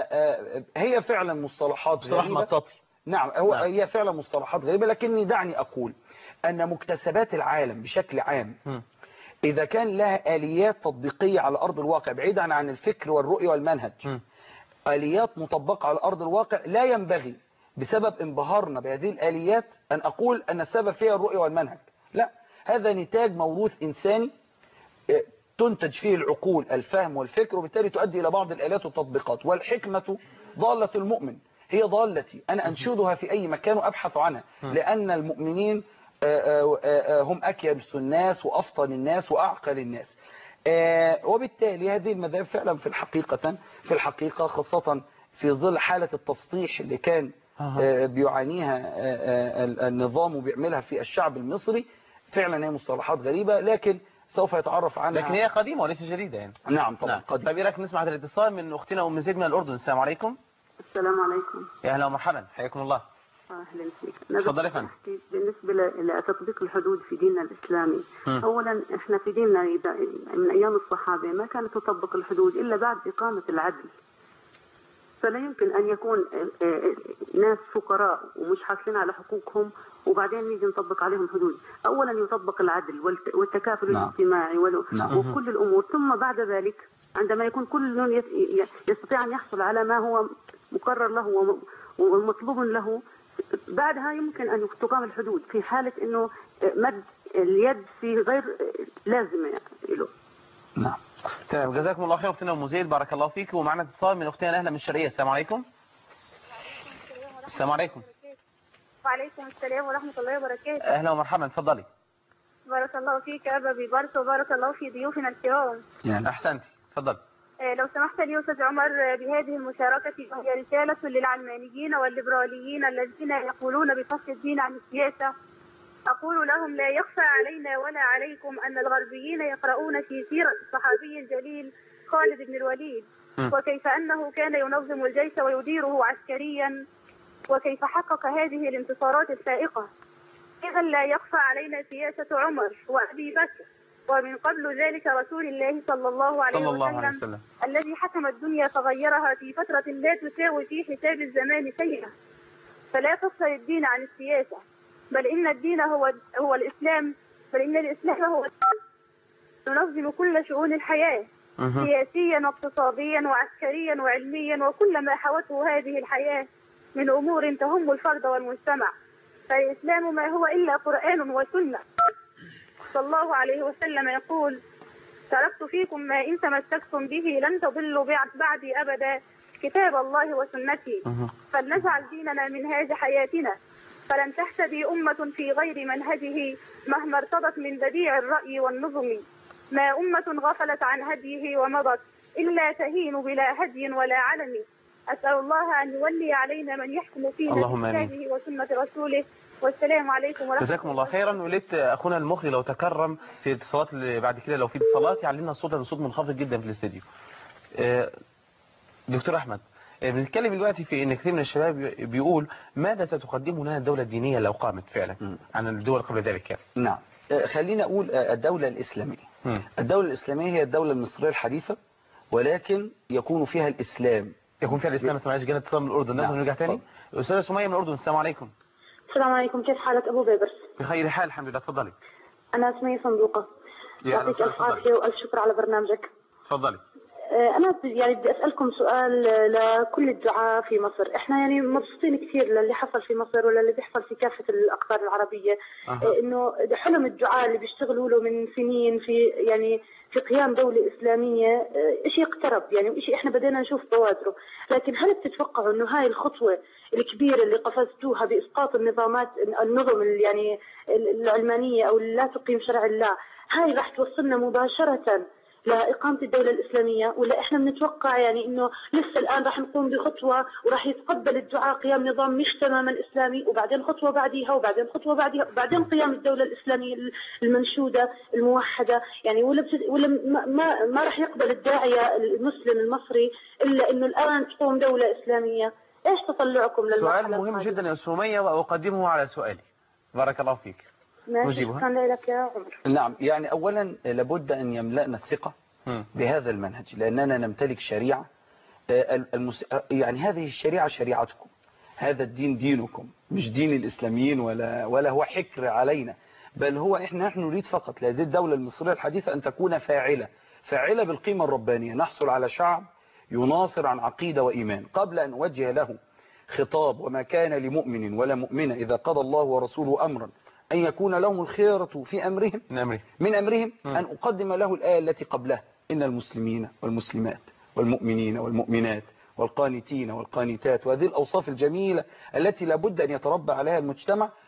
فهي فعلا مصطلحات مصطلح غريبة. مطاطي نعم هو نعم. هي فعلا مصطلحات غريبة لكني دعني أقول أن مكتسبات العالم بشكل عام مم. إذا كان لها آليات تطبيقية على أرض الواقع بعيدا عن الفكر والرؤية والمنهج مم. آليات مطبقة على أرض الواقع لا ينبغي بسبب انبهارنا بهذه الآليات أن أقول أن السبب فيها الرؤية والمنهج لا هذا نتاج موروث إنساني آه، تنتج فيه العقول الفهم والفكر وبالتالي تؤدي إلى بعض الآلات والتطبيقات والحكمة ضالة المؤمن هي ضالتي أنا أنشدها في أي مكان وأبحث عنها لأن المؤمنين آه، آه، آه، هم أكيس الناس وأفطن الناس وأعقل الناس آه، وبالتالي هذه المذاهب فعلا في الحقيقة في الحقيقة خاصة في ظل حالة التسطيح اللي كان آه، بيعانيها آه، آه، النظام وبيعملها في الشعب المصري فعلا هي مصطلحات غريبة لكن سوف يتعرف عنها لكن هي قديمة وليس جديدة يعني نعم طبعا قديمة طيب ايه رايك نسمع هذا الاتصال من اختنا ام زيد من الاردن السلام عليكم السلام عليكم يا اهلا ومرحبا حياكم الله اهلا فيك اتفضلي يا فندم أحكي بالنسبه ل- لتطبيق الحدود في ديننا الاسلامي مم. اولا احنا في ديننا إذا- من ايام الصحابه ما كانت تطبق الحدود الا بعد اقامه العدل فلا يمكن ان يكون آه، آه، ناس فقراء ومش حاصلين على حقوقهم وبعدين نيجي نطبق عليهم حدود اولا يطبق العدل والت- والتكافل نعم. الاجتماعي ول- نعم. وكل الامور ثم بعد ذلك عندما يكون كل يس- ي- يستطيع ان يحصل على ما هو مقرر له وم- ومطلوب له بعدها يمكن ان تقام الحدود في حاله انه مد اليد في غير لازمه له نعم تمام جزاكم الله خير اختنا ام زيد بارك الله فيك ومعنا اتصال من اختنا نهله من الشرقيه السلام عليكم السلام عليكم وعليكم السلام ورحمة الله وبركاته اهلا ومرحبا اتفضلي بارك الله فيك يا أبا ببرس وبارك الله في ضيوفنا الكرام يعني احسنتي اتفضلي آه، لو سمحت لي أستاذ عمر آه، بهذه المشاركة وهي رسالة للعلمانيين والليبراليين الذين يقولون بفصل الدين عن السياسة أقول لهم لا يخفى علينا ولا عليكم أن الغربيين يقرؤون في سيرة الصحابي الجليل خالد بن الوليد م. وكيف أنه كان ينظم الجيش ويديره عسكريا وكيف حقق هذه الانتصارات الفائقة إذا لا يخفى علينا سياسة عمر وأبي بكر ومن قبل ذلك رسول الله صلى الله عليه صلى الله عليه وسلم وسلم الذي حكم الدنيا فغيرها في فترة لا تساوي في حساب الزمان شيئا فلا تفصل الدين عن السياسة بل إن الدين هو هو الإسلام بل إن الإسلام هو ينظم كل شؤون الحياة مهم. سياسيا واقتصاديا وعسكريا وعلميا وكل ما حوته هذه الحياة من أمور تهم الفرد والمجتمع فالإسلام ما هو إلا قرآن وسنة صلى الله عليه وسلم يقول تركت فيكم ما إن تمسكتم به لن تضلوا بعد بعدي أبدا كتاب الله وسنتي فلنجعل ديننا منهاج حياتنا فلن تهتدي أمة في غير منهجه مهما ارتضت من بديع الرأي والنظم ما أمة غفلت عن هديه ومضت إلا تهين بلا هدي ولا علم أسأل الله أن يولي علينا من يحكم فينا اللهم آمين. بكتابه وسنة رسوله والسلام عليكم ورحمة جزاكم الله خيرا وليت اخونا المخرج لو تكرم في الاتصالات اللي بعد كده لو في اتصالات يعلمنا الصوت لان الصوت منخفض جدا في الاستديو آه، دكتور احمد آه، بنتكلم دلوقتي في ان كثير من الشباب بيقول ماذا ستقدمه لنا الدوله الدينيه لو قامت فعلا عن الدول قبل ذلك يعني نعم آه، خلينا أقول آه، الدولة الإسلامية مم. الدولة الإسلامية هي الدولة المصرية الحديثة ولكن يكون فيها الإسلام يكون فيها الاسلام بس معلش جينا اتصال من الاردن نقدر نعم، نرجع تاني استاذه سميه من الاردن السلام عليكم السلام عليكم كيف حالك أبو بيبرس بخير حال الحمد لله تفضلي أنا اسمي صندوقة يا أهلا يعطيك وسهلا ألف تفضلي عافية وألف شكر على برنامجك تفضلي آه، أنا ب- يعني بدي أسألكم سؤال آه، لكل الدعاة في مصر إحنا يعني مبسوطين كثير للي حصل في مصر ولا اللي بيحصل في كافة الأقطار العربية أها. آه، إنه حلم الدعاة اللي بيشتغلوا له من سنين في يعني في قيام دولة إسلامية آه، شيء اقترب يعني شيء إحنا بدينا نشوف بوادره لكن هل بتتوقعوا إنه هاي الخطوة الكبيرة اللي قفزتوها بإسقاط النظامات النظم ال- يعني العلمانية أو اللي لا تقيم شرع الله هاي راح توصلنا مباشرة لإقامة الدولة الإسلامية ولا إحنا بنتوقع يعني إنه لسه الآن راح نقوم بخطوة وراح يتقبل الدعاء قيام نظام مش تماما إسلامي وبعدين خطوة بعديها وبعدين خطوة بعديها وبعدين قيام الدولة الإسلامية المنشودة الموحدة يعني ولا بت- ولا ما ما, ما راح يقبل الداعية المسلم المصري إلا إنه الآن تقوم دولة إسلامية إيش تطلعكم للمرحلة سؤال مهم القادمة؟ جدا يا سميه واقدمه على سؤالي بارك الله فيك ماشي نجيبها. شكرا لك يا عمر نعم يعني أولا لابد أن يملأنا الثقة مم. بهذا المنهج لأننا نمتلك شريعة آه، المس... آه، يعني هذه الشريعة شريعتكم هذا الدين دينكم مش دين الإسلاميين ولا ولا هو حكر علينا بل هو إحنا نحن نريد فقط لهذه الدولة المصرية الحديثة أن تكون فاعلة فاعلة بالقيمة الربانية نحصل على شعب يناصر عن عقيدة وإيمان قبل أن نوجه له خطاب وما كان لمؤمن ولا مؤمنة إذا قضى الله ورسوله أمرا أن يكون لهم الخيرة في أمرهم من أمره من أمرهم مم. أن أقدم له الآية التي قبلها إن المسلمين والمسلمات والمؤمنين والمؤمنات والقانتين والقانتات وهذه الأوصاف الجميلة التي لابد أن يتربى عليها المجتمع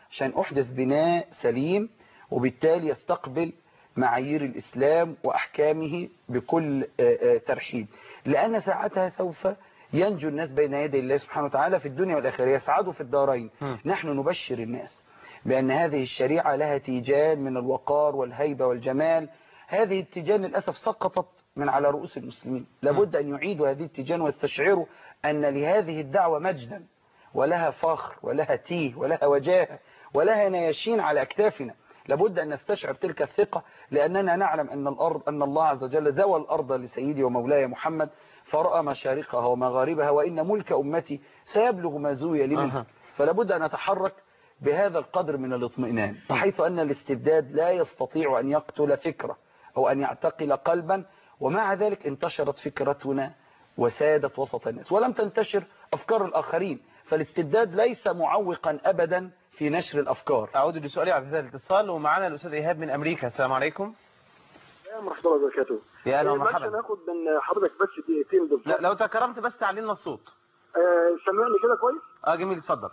عشان أحدث بناء سليم وبالتالي يستقبل معايير الإسلام وأحكامه بكل آه، آه، ترحيب لأن ساعتها سوف ينجو الناس بين يدي الله سبحانه وتعالى في الدنيا والآخرة يسعدوا في الدارين نحن نبشر الناس بأن هذه الشريعة لها تيجان من الوقار والهيبة والجمال هذه التيجان للأسف سقطت من على رؤوس المسلمين لابد أن يعيدوا هذه التيجان ويستشعروا أن لهذه الدعوة مجدا ولها فخر ولها تيه ولها وجاهة ولها نياشين على أكتافنا لابد أن نستشعر تلك الثقة لأننا نعلم أن الأرض أن الله عز وجل زوى الأرض لسيدي ومولاي محمد فرأى مشارقها ومغاربها وإن ملك أمتي سيبلغ ما زوي لي منه فلابد أن نتحرك بهذا القدر من الاطمئنان بحيث أن الاستبداد لا يستطيع أن يقتل فكرة أو أن يعتقل قلبا ومع ذلك انتشرت فكرتنا وسادت وسط الناس ولم تنتشر أفكار الآخرين فالاستبداد ليس معوقا أبدا في نشر الأفكار أعود لسؤالي على هذا الاتصال ومعنا الأستاذ إيهاب من أمريكا السلام عليكم يا مرحبا الله وبركاته يا أهلا آه، معلش ومرحبا انا هاخد من حضرتك بس دقيقتين بالظبط لا لو تكرمت بس تعلي لنا الصوت آه، سامعني كده كويس اه جميل اتفضل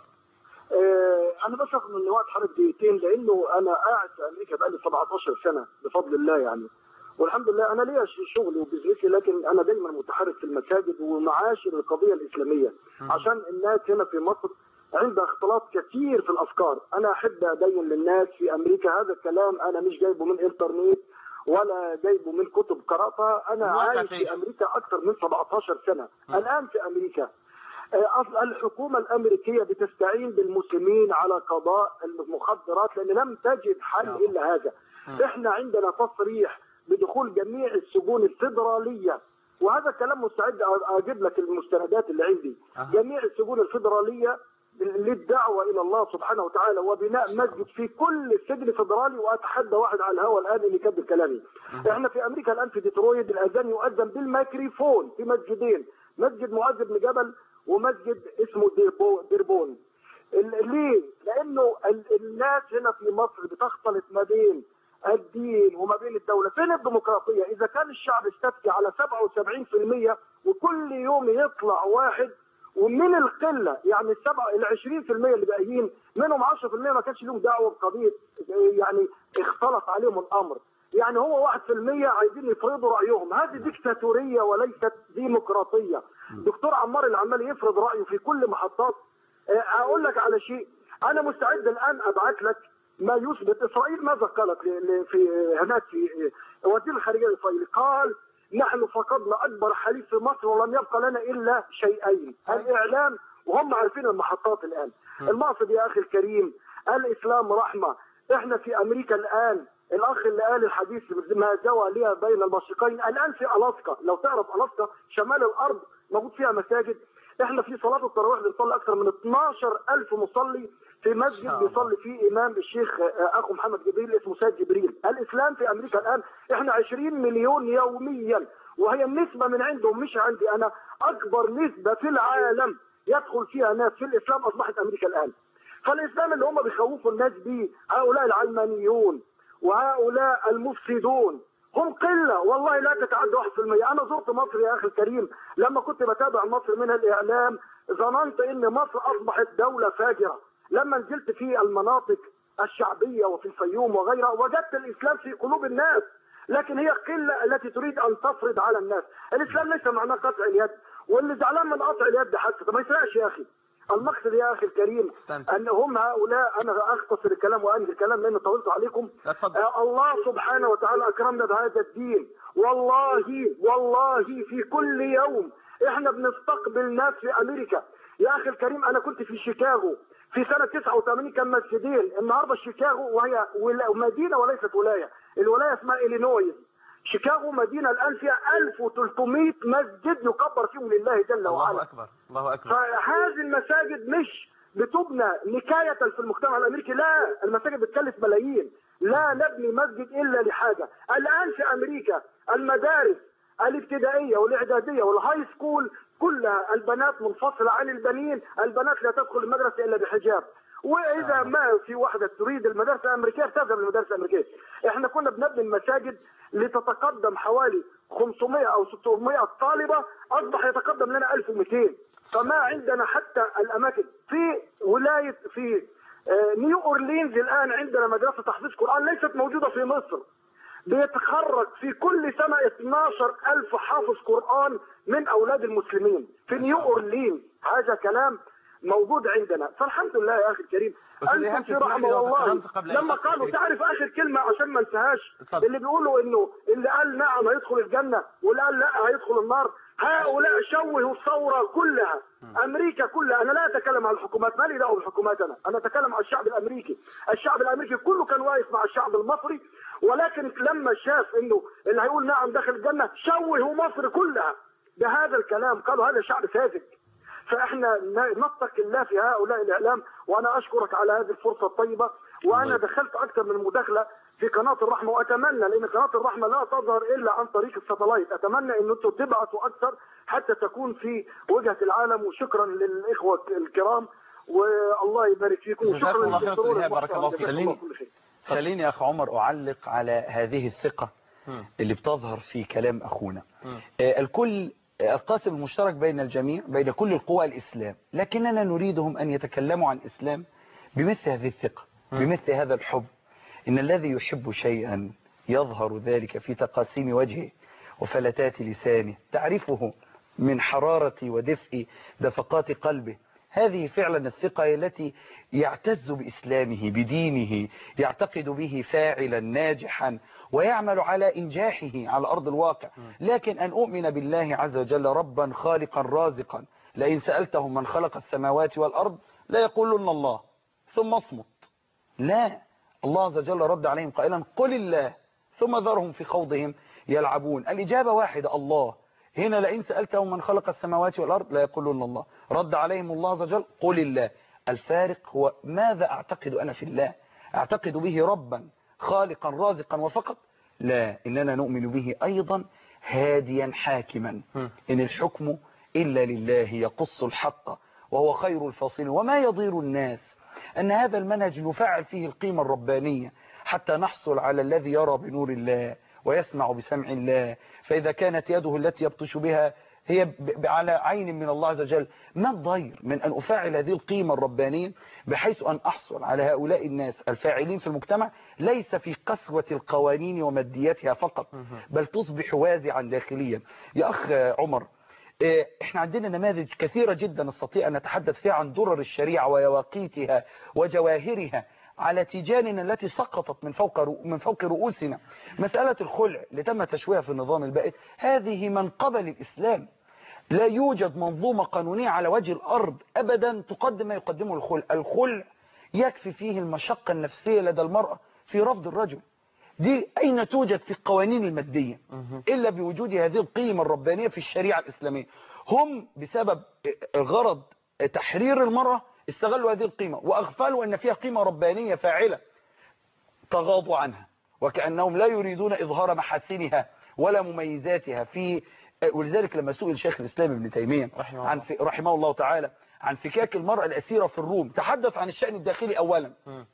آه، انا بس هاخد من وقت حضرتك دقيقتين لانه انا قاعد في امريكا بقالي 17 سنه بفضل الله يعني والحمد لله انا ليا ش- شغلي وبزنسي لكن انا دايما متحرك في المساجد ومعاشر القضيه الاسلاميه عشان الناس هنا في مصر عندها اختلاط كثير في الافكار انا احب ابين للناس في امريكا هذا الكلام انا مش جايبه من انترنت ولا جايبه من كتب قراتها انا واقع عايش تعيش. في امريكا اكثر من 17 سنه الان في امريكا آه، أصل الحكومة الأمريكية بتستعين بالمسلمين على قضاء المخدرات لأن لم تجد حل إلا هذا إحنا عندنا تصريح بدخول جميع السجون الفيدرالية وهذا كلام مستعد أ- أجيب لك المستندات اللي عندي جميع السجون الفيدرالية للدعوة إلى الله سبحانه وتعالى وبناء مسجد في كل سجن فيدرالي وأتحدى واحد على الهواء الآن اللي يكذب كلامي احنا في أمريكا الآن في ديترويت الأذان يؤذن بالميكروفون في مسجدين مسجد معز بن جبل ومسجد اسمه ديربو ديربون ال- ليه؟ لأنه ال- الناس هنا في مصر بتختلط ما بين الدين وما بين الدولة فين الديمقراطية إذا كان الشعب استفتي على 77% وكل يوم يطلع واحد ومن القلة يعني السبعة ال 20% اللي باقيين منهم 10% ما كانش لهم دعوة بقضية يعني اختلط عليهم الأمر يعني هو 1% عايزين يفرضوا رأيهم هذه ديكتاتورية وليست ديمقراطية دكتور عمار اللي عمال يفرض رأيه في كل محطات آه، اقول لك على شيء انا مستعد الان ابعث لك ما يثبت اسرائيل ماذا قالت ل- ل- في هناك في آه، وزير الخارجيه الاسرائيلي قال نحن فقدنا اكبر حليف في مصر ولم يبقى لنا الا شيئين الاعلام وهم عارفين المحطات الان المقصد يا اخي الكريم الاسلام رحمه احنا في امريكا الان الاخ اللي قال الحديث ما زوى لي بين المشرقين الان في الاسكا لو تعرف الاسكا شمال الارض موجود فيها مساجد احنا في صلاه التراويح بنصلي اكثر من 12000 مصلي في مسجد بيصلي فيه امام الشيخ آه، اخو محمد جبريل اسمه سيد جبريل الاسلام في امريكا الان احنا 20 مليون يوميا وهي النسبه من عندهم مش عندي انا اكبر نسبه في العالم يدخل فيها ناس في الاسلام اصبحت امريكا الان فالاسلام اللي هم بيخوفوا الناس بيه هؤلاء العلمانيون وهؤلاء المفسدون هم قلة والله لا تتعدى 1% أنا زرت مصر يا أخي الكريم لما كنت بتابع مصر من الإعلام ظننت إن مصر أصبحت دولة فاجرة لما نزلت في المناطق الشعبية وفي الفيوم وغيرها وجدت الإسلام في قلوب الناس لكن هي قلة التي تريد أن تفرض على الناس الإسلام ليس معناه قطع اليد واللي زعلان من قطع اليد حتى ما يسرقش يا أخي المقصد يا اخي الكريم ان هم هؤلاء انا اختصر الكلام وانهي الكلام لان طولت عليكم آه الله سبحانه وتعالى اكرمنا بهذا الدين والله والله في كل يوم احنا بنستقبل ناس في امريكا يا اخي الكريم انا كنت في شيكاغو في سنة 89 كان مسجدين النهاردة شيكاغو وهي ولا- مدينة وليست ولاية الولاية اسمها إلينويز شيكاغو مدينة الآن فيها 1300 مسجد يكبر فيهم لله جل وعلا الله أكبر الله أكبر فهذه المساجد مش بتبنى نكاية في المجتمع الأمريكي لا المساجد بتكلف ملايين لا نبني مسجد إلا لحاجة الآن في أمريكا المدارس الابتدائية والإعدادية والهاي سكول كلها البنات منفصلة عن البنين البنات لا تدخل المدرسة إلا بحجاب وإذا ما في واحدة تريد المدرسة الأمريكية بتذهب للمدرسة الأمريكية احنا كنا بنبني المساجد لتتقدم حوالي 500 أو 600 طالبة أصبح يتقدم لنا 1200 فما عندنا حتى الأماكن في ولاية في آه، نيو اورلينز الان عندنا مدرسه تحفيظ قران ليست موجوده في مصر بيتخرج في كل سنه 12 ألف حافظ قرآن من أولاد المسلمين في نيو أورلين هذا كلام موجود عندنا فالحمد لله يا أخي الكريم أستاذ إيهاب، أنتم في تسمح لي رحمة لو الله تكلمت قبل أن لما تدخل قالوا في- تعرف آخر كلمة عشان ما انساهاش اتفضل. اللي بيقولوا إنه اللي قال نعم هيدخل الجنة واللي قال لا هيدخل النار هؤلاء شوهوا الثورة كلها أمريكا كلها أنا لا أتكلم عن الحكومات ما لي دعوة بالحكومات أنا أنا أتكلم عن الشعب الأمريكي الشعب الأمريكي كله كان واقف مع الشعب المصري ولكن لما شاف إنه اللي هيقول نعم داخل الجنة شوهوا مصر كلها بهذا الكلام قالوا هذا شعب ساذج فاحنا ن- نتقي الله في هؤلاء الاعلام وانا اشكرك على هذه الفرصه الطيبه وانا دخلت اكثر من مداخله في قناه الرحمه واتمنى لان قناه الرحمه لا تظهر الا عن طريق الساتلايت اتمنى ان انتم تبعثوا اكثر حتى تكون في وجهه العالم وشكرا للاخوه الكرام والله يبارك فيكم جزاكم وشكرا الله خير للدكتور أستاذ إيهاب، بارك المحترم. الله فيك. جزاكم خليني- كل خير. خليني يا أخ عمر أعلق على هذه الثقة اللي بتظهر في كلام أخونا آه، الكل آه، القاسم المشترك بين الجميع بين كل القوى الإسلام لكننا نريدهم أن يتكلموا عن الإسلام بمثل هذه الثقة بمثل هذا الحب إن الذي يحب شيئا يظهر ذلك في تقاسيم وجهه وفلتات لسانه تعرفه من حرارة ودفء دفقات قلبه هذه فعلا الثقة هي التي يعتز بإسلامه بدينه يعتقد به فاعلا ناجحا ويعمل على إنجاحه على أرض الواقع لكن أن أؤمن بالله عز وجل ربا خالقا رازقا لئن سألتهم من خلق السماوات والأرض لا يقولون الله ثم اصمت لا الله عز وجل رد عليهم قائلا قل الله ثم ذرهم في خوضهم يلعبون الإجابة واحدة الله هنا لئن سألتهم من خلق السماوات والأرض لا يقولون الله رد عليهم الله عز وجل قل الله الفارق هو ماذا أعتقد أنا في الله أعتقد به ربا خالقا رازقا وفقط لا إننا نؤمن به أيضا هاديا حاكما إن الحكم إلا لله يقص الحق وهو خير الفاصلين وما يضير الناس أن هذا المنهج نفعل فيه القيمة الربانية حتى نحصل على الذي يرى بنور الله ويسمع بسمع الله فإذا كانت يده التي يبطش بها هي ب- ب- على عين من الله عز وجل ما الضير من أن أفعل هذه القيمة الربانية بحيث أن أحصل على هؤلاء الناس الفاعلين في المجتمع ليس في قسوة القوانين ومادياتها فقط بل تصبح وازعا داخليا يا أخ عمر إيه، احنا عندنا نماذج كثيرة جدا نستطيع أن نتحدث فيها عن درر الشريعة ويواقيتها وجواهرها على تيجاننا التي سقطت من فوق رؤ- من فوق رؤوسنا مسألة الخلع اللي تم تشويهها في النظام البائد هذه من قبل الإسلام لا يوجد منظومة قانونية على وجه الأرض أبدا تقدم ما يقدمه الخلع الخلع يكفي فيه المشقة النفسية لدى المرأة في رفض الرجل دي أين توجد في القوانين المادية إلا بوجود هذه القيمة الربانية في الشريعة الإسلامية هم بسبب غرض تحرير المرأة استغلوا هذه القيمة وأغفلوا أن فيها قيمة ربانية فاعلة تغاضوا عنها وكأنهم لا يريدون إظهار محاسنها ولا مميزاتها في ولذلك لما سئل شيخ الإسلام ابن تيمية رحمه, عن في رحمه الله تعالى عن فكاك المرأة الأسيرة في الروم تحدث عن الشأن الداخلي أولا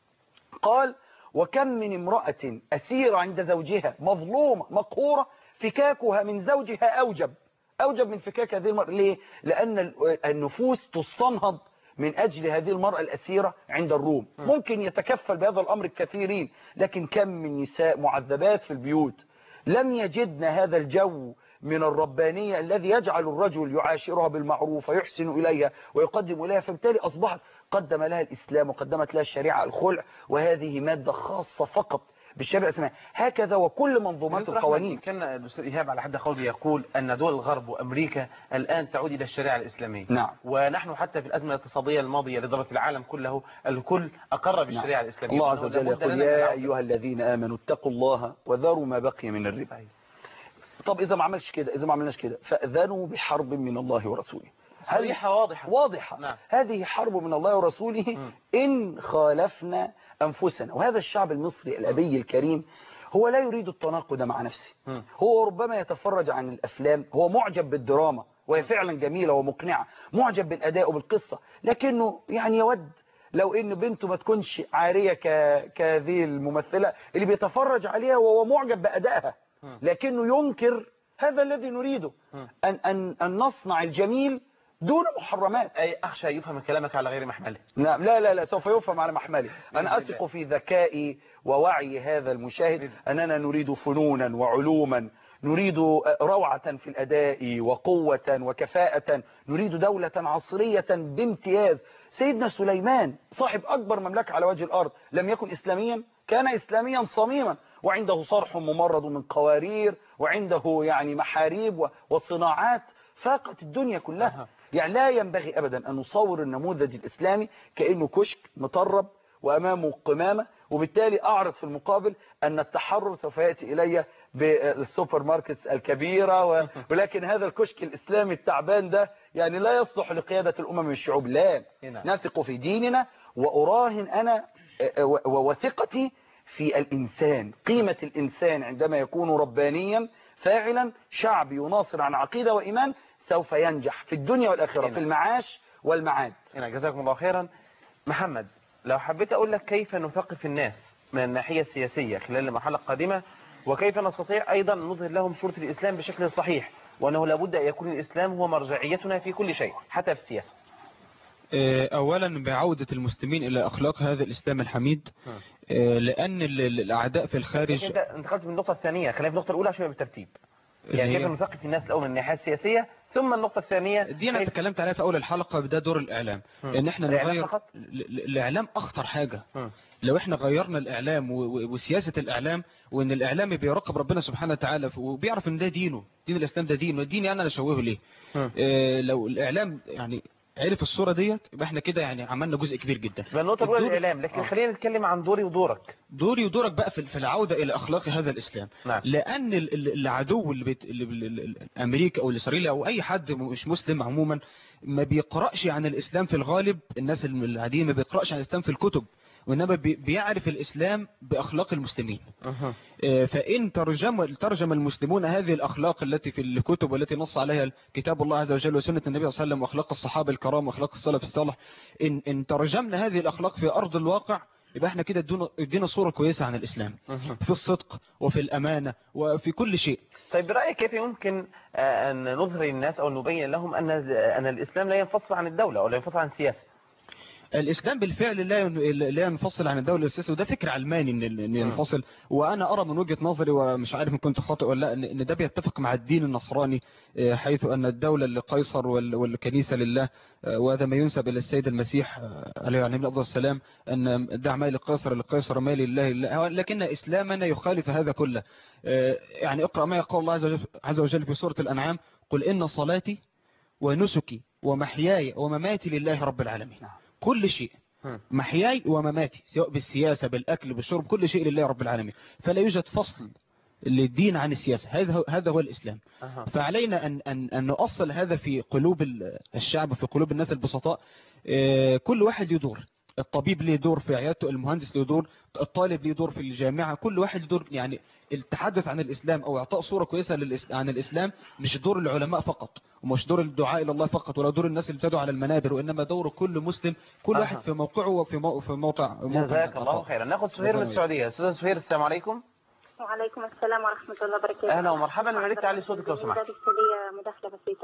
قال وكم من امرأة أسيرة عند زوجها مظلومة مقهورة فكاكها من زوجها أوجب أوجب من فكاك هذه المرأة ليه؟ لأن ال- النفوس تستنهض من أجل هذه المرأة الأسيرة عند الروم ممكن يتكفل بهذا الأمر الكثيرين لكن كم من نساء معذبات في البيوت لم يجدن هذا الجو من الربانية الذي يجعل الرجل يعاشرها بالمعروف ويحسن إليها ويقدم إليها فبالتالي أصبحت قدم لها الإسلام وقدمت لها الشريعة الخلع وهذه مادة خاصة فقط بالشريعة الإسلامية هكذا وكل منظومات دكتور القوانين أحمد، كان الأستاذ إيهاب على حد قوله يقول أن دول الغرب وأمريكا الآن تعود إلى الشريعة الإسلامية نعم. ونحن حتى في الأزمة الاقتصادية الماضية لدرجة العالم كله الكل أقر بالشريعة الإسلامية الله عز وأنه وجل لابد يقول لنا يا كالعودة. أيها الذين آمنوا اتقوا الله وذروا ما بقي من الربا طب إذا ما عملش كده إذا ما عملناش كده فأذنوا بحرب من الله ورسوله صريحة واضحة واضحة نعم. هذه حرب من الله ورسوله إن خالفنا أنفسنا وهذا الشعب المصري الأبي الكريم هو لا يريد التناقض مع نفسه هو ربما يتفرج عن الأفلام هو معجب بالدراما وهي فعلا جميلة ومقنعة معجب بالأداء وبالقصة لكنه يعني يود لو ان بنته ما تكونش عارية ك- كهذه الممثلة اللي بيتفرج عليها وهو معجب بأدائها لكنه ينكر هذا الذي نريده أن, أن, أن نصنع الجميل دون محرمات أي أخشى يفهم كلامك على غير محمله نعم لا لا لا سوف يفهم على محملي أنا أثق في ذكاء ووعي هذا المشاهد أننا نريد فنونا وعلوما نريد روعة في الأداء وقوة وكفاءة نريد دولة عصرية بامتياز سيدنا سليمان صاحب أكبر مملكة على وجه الأرض لم يكن إسلاميا كان إسلاميا صميما وعنده صرح ممرض من قوارير وعنده يعني محاريب و- وصناعات فاقت الدنيا كلها يعني لا ينبغي أبدا أن نصور النموذج الإسلامي كأنه كشك مطرب وأمامه قمامة وبالتالي أعرض في المقابل أن التحرر سوف يأتي إلي بالسوبر ماركتس الكبيرة و- ولكن هذا الكشك الإسلامي التعبان ده يعني لا يصلح لقيادة الأمم والشعوب لا نعم. نثق في ديننا وأراهن أنا و- و- وثقتي في الإنسان قيمة الإنسان عندما يكون ربانيا فاعلا شعب يناصر عن عقيدة وإيمان سوف ينجح في الدنيا والآخرة في المعاش والمعاد هنا جزاكم الله خيرا محمد لو حبيت أقول لك كيف نثقف الناس من الناحية السياسية خلال المرحلة القادمة وكيف نستطيع أيضا أن نظهر لهم صورة الإسلام بشكل صحيح وأنه لابد أن يكون الإسلام هو مرجعيتنا في كل شيء حتى في السياسة آه، أولا بعودة المسلمين إلى أخلاق هذا الإسلام الحميد آه، لأن ال- ال- الأعداء في الخارج انت انتقلت من النقطة الثانية خلينا في النقطة الأولى عشان يبقى بالترتيب اللي يعني هي- كيف نثقف الناس الأول من الناحية السياسية ثم النقطة الثانية دي أنا تكلمت عليها في أول الحلقة ده دور الإعلام مم. إن إحنا الإعلام نغير فقط؟ ال- ال- الإعلام أخطر حاجة مم. لو إحنا غيرنا الإعلام و- و- وسياسة الإعلام وإن الإعلام بيراقب ربنا سبحانه وتعالى ف- وبيعرف إن ده دينه دين الإسلام ده دين وديني أنا اللي أشوهه ليه مم. آه، لو الإعلام يعني عرف الصورة ديت يبقى إحنا كده يعني عملنا جزء كبير جدا يبقى النقطة الأولى الدور- الإعلام لكن آه. خلينا نتكلم عن دوري ودورك دوري ودورك بقى في في العودة إلى أخلاق هذا الإسلام نعم. لأن ال- ال- العدو اللي, بيت... اللي ال- ال- ال- أمريكا أو الإسرائيلي أو أي حد مش مسلم عموما ما بيقرأش عن الإسلام في الغالب الناس العاديين ما بيقرأش عن الإسلام في الكتب وإنما بي- بيعرف الإسلام بأخلاق المسلمين آه، فإن ترجم ترجم المسلمون هذه الأخلاق التي في الكتب والتي نص عليها كتاب الله عز وجل وسنة النبي صلى الله عليه وسلم وأخلاق الصحابة الكرام وأخلاق السلف الصالح إن, إن ترجمنا هذه الأخلاق في أرض الواقع يبقى احنا كده ادونا ادينا صورة كويسة عن الإسلام في الصدق وفي الأمانة وفي كل شيء طيب برأيك كيف يمكن آه، أن نظهر الناس أو نبين لهم أن أن الإسلام لا ينفصل عن الدولة أو لا ينفصل عن السياسة الإسلام بالفعل لا ين- لا ينفصل عن الدولة السياسية وده فكر علماني إن إن ينفصل وأنا أرى من وجهة نظري ومش عارف إن كنت خاطئ ولا لا إن إن ده بيتفق مع الدين النصراني آه، حيث أن الدولة لقيصر وال- والكنيسة لله آه، وهذا ما ينسب إلى السيد المسيح آه، عليه عليه الصلاة والسلام أن دع مال لقيصر لقيصر مال لله لله لكن إسلامنا يخالف هذا كله آه، يعني اقرأ ما يقول الله عز وجل- عز وجل في سورة الأنعام قل إن صلاتي ونسكي ومحياي ومماتي لله رب العالمين كل شيء محياي ومماتي سواء بالسياسة بالأكل بالشرب كل شيء لله رب العالمين فلا يوجد فصل للدين عن السياسة هذا هو هذا هو الإسلام أها. فعلينا أن أن أن نؤصل هذا في قلوب ال- الشعب في قلوب الناس البسطاء آه، كل واحد له دور الطبيب له دور في عيادته المهندس له دور الطالب له دور في الجامعة كل واحد له دور يعني التحدث عن الإسلام أو إعطاء صورة كويسة للإس- عن الإسلام مش دور العلماء فقط ومش دور الدعاء إلى الله فقط ولا دور الناس اللي بتدعو على المنابر وإنما دور كل مسلم كل أها. واحد في موقعه وفي مو- في موقع موقع جزاك الله خيرا ناخذ سهير من السعودية أستاذ سهير السلام عليكم وعليكم السلام ورحمة الله وبركاته أهلا ومرحبا يا ريت تعلي صوتك لو سمحت بس لي مداخلة بسيطة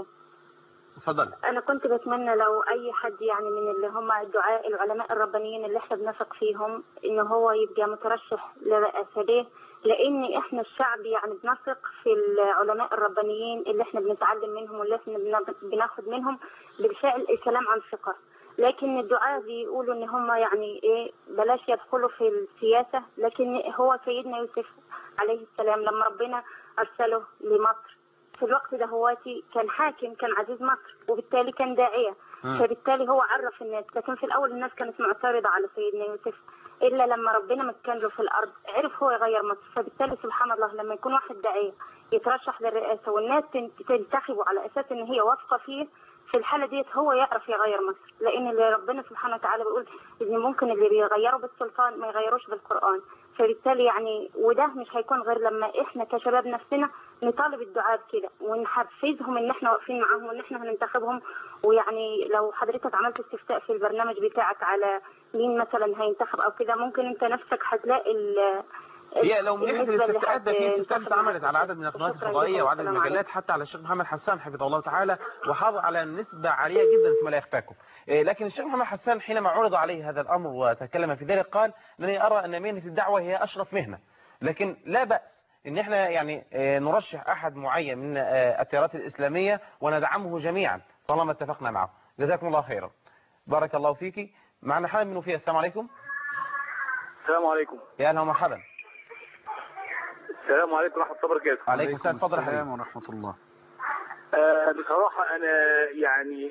اتفضل أنا كنت بتمنى لو أي حد يعني من اللي هم الدعاء العلماء الربانيين اللي احنا بنثق فيهم إن هو يبقى مترشح لرئاسة ليه؟ لأن احنا الشعب يعني بنثق في العلماء الربانيين اللي احنا بنتعلم منهم واللي احنا بنا- بناخد منهم بالفعل الكلام عن ثقة لكن الدعاء بيقولوا ان هم يعني ايه بلاش يدخلوا في السياسة لكن هو سيدنا يوسف عليه السلام لما ربنا ارسله لمصر في الوقت ده هواتي كان حاكم كان عزيز مصر وبالتالي كان داعية مم. فبالتالي هو عرف الناس لكن في الأول الناس كانت معترضة على سيدنا يوسف إلا لما ربنا مكن له في الأرض عرف هو يغير مصر فبالتالي سبحان الله لما يكون واحد داعية يترشح للرئاسة والناس تن- تنتخبه على أساس إن هي واثقة فيه في الحالة ديت هو يعرف يغير مصر لأن اللي ربنا سبحانه وتعالى بيقول إن ممكن اللي بيغيروا بالسلطان ما يغيروش بالقرآن فبالتالي يعني وده مش هيكون غير لما احنا كشباب نفسنا نطالب الدعاء بكده ونحفزهم ان احنا واقفين معاهم وان احنا هننتخبهم ويعني لو حضرتك عملت استفتاء في البرنامج بتاعك على مين مثلا هينتخب او كده ممكن انت نفسك هتلاقي ال- هي لو من ناحيه بالنسبة الاستفتاءات ده في لحد استفتاءات انتخب اتعملت على عدد من القنوات شكراً الفضائيه جداً وعدد من والسلام المجلات حتى على الشيخ محمد حسان حفظه الله تعالى وحافظ على نسبه عاليه جدا فيما لا يخفاكم إيه، لكن الشيخ محمد حسان حينما عرض عليه هذا الامر وتكلم في ذلك قال انني ارى ان مهنه الدعوه هي اشرف مهنه لكن لا باس ان احنا يعني آه، نرشح احد معين من آه، التيارات الاسلاميه وندعمه جميعا طالما اتفقنا معه جزاكم الله خيرا بارك الله فيك معنا حامد من وفيه السلام عليكم السلام عليكم يا اهلا ومرحبا السلام عليكم ورحمه الله وبركاته عليكم السلام اتفضل يا حبيبي السلام ورحمة الله آه بصراحه انا يعني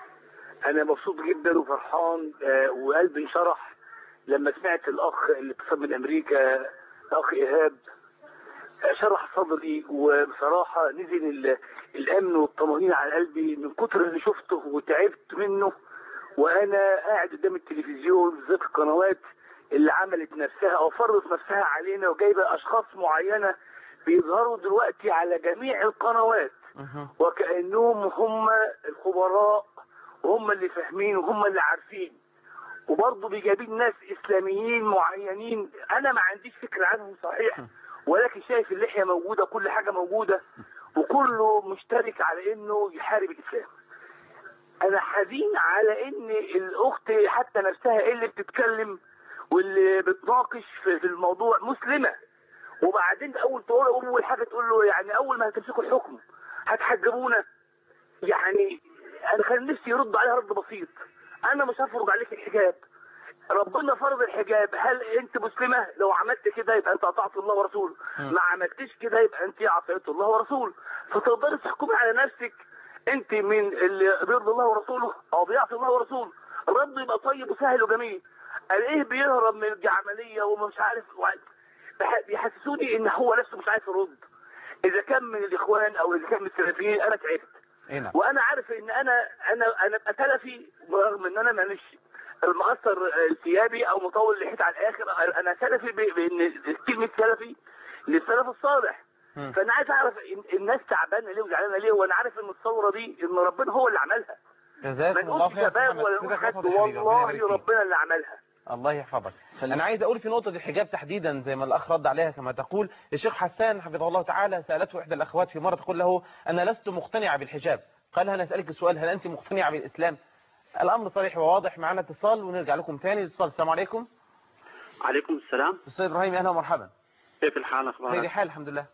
انا مبسوط جدا وفرحان آه وقلبي انشرح لما سمعت الاخ اللي اتصل من امريكا الاخ ايهاب آه، شرح صدري وبصراحه نزل ال- الامن والطمانينه على قلبي من كتر اللي شفته وتعبت منه وانا قاعد قدام التلفزيون بالذات القنوات اللي عملت نفسها او فرضت نفسها علينا وجايبه اشخاص معينه بيظهروا دلوقتي على جميع القنوات وكانهم هم الخبراء وهم اللي فاهمين وهم اللي عارفين وبرضه بيجابين ناس اسلاميين معينين انا ما عنديش فكره عنهم صحيح ولكن شايف اللحيه موجوده كل حاجه موجوده وكله مشترك على انه يحارب الاسلام انا حزين على ان الاخت حتى نفسها اللي بتتكلم واللي بتناقش في في الموضوع مسلمه وبعدين اول تقول اول حاجه تقول له يعني اول ما هتمسكوا الحكم هتحجبونا يعني انا كان نفسي يرد عليها رد بسيط انا مش هفرض عليك الحجاب ربنا فرض الحجاب هل انت مسلمه لو عملت كده يبقى انت اطعت الله ورسوله ما عملتش كده يبقى انت عصيت الله ورسوله فتقدري تحكمي على نفسك انت من اللي بيرضي الله ورسوله او بيعصي الله ورسوله الرد يبقى طيب وسهل وجميل قال ايه بيهرب من العمليه ومش عارف بح- بيحسسوني ان هو نفسه مش عارف يرد اذا كان من الاخوان او اذا كان من السلفيين انا تعبت هنا وانا عارف ان انا انا انا ابقى سلفي رغم ان انا مانيش المقصر ثيابي او مطول لحيت على الاخر انا سلفي ب- بان كلمه سلفي للسلف الصالح فانا عايز اعرف إن- الناس تعبانه ليه وزعلانه ليه وانا عارف ان الثوره دي ان ربنا هو اللي عملها ما جزاكم الله نقولش خير يا أستاذ شباب محمد. ولا كده نقول حد خلاص يا حبيبي. ربنا والله يبارك فيك. ربنا اللي عملها الله يحفظك انا عايز اقول في نقطه الحجاب تحديدا زي ما الاخ رد عليها كما تقول الشيخ حسان حفظه الله تعالى سالته احدى الاخوات في مره تقول له انا لست مقتنعه بالحجاب قال انا اسالك السؤال هل انت مقتنعه بالاسلام الامر صريح وواضح معنا اتصال ونرجع لكم تاني اتصال السلام عليكم عليكم السلام استاذ ابراهيم اهلا ومرحبا كيف الحال خير اخبارك؟ حال الحمد لله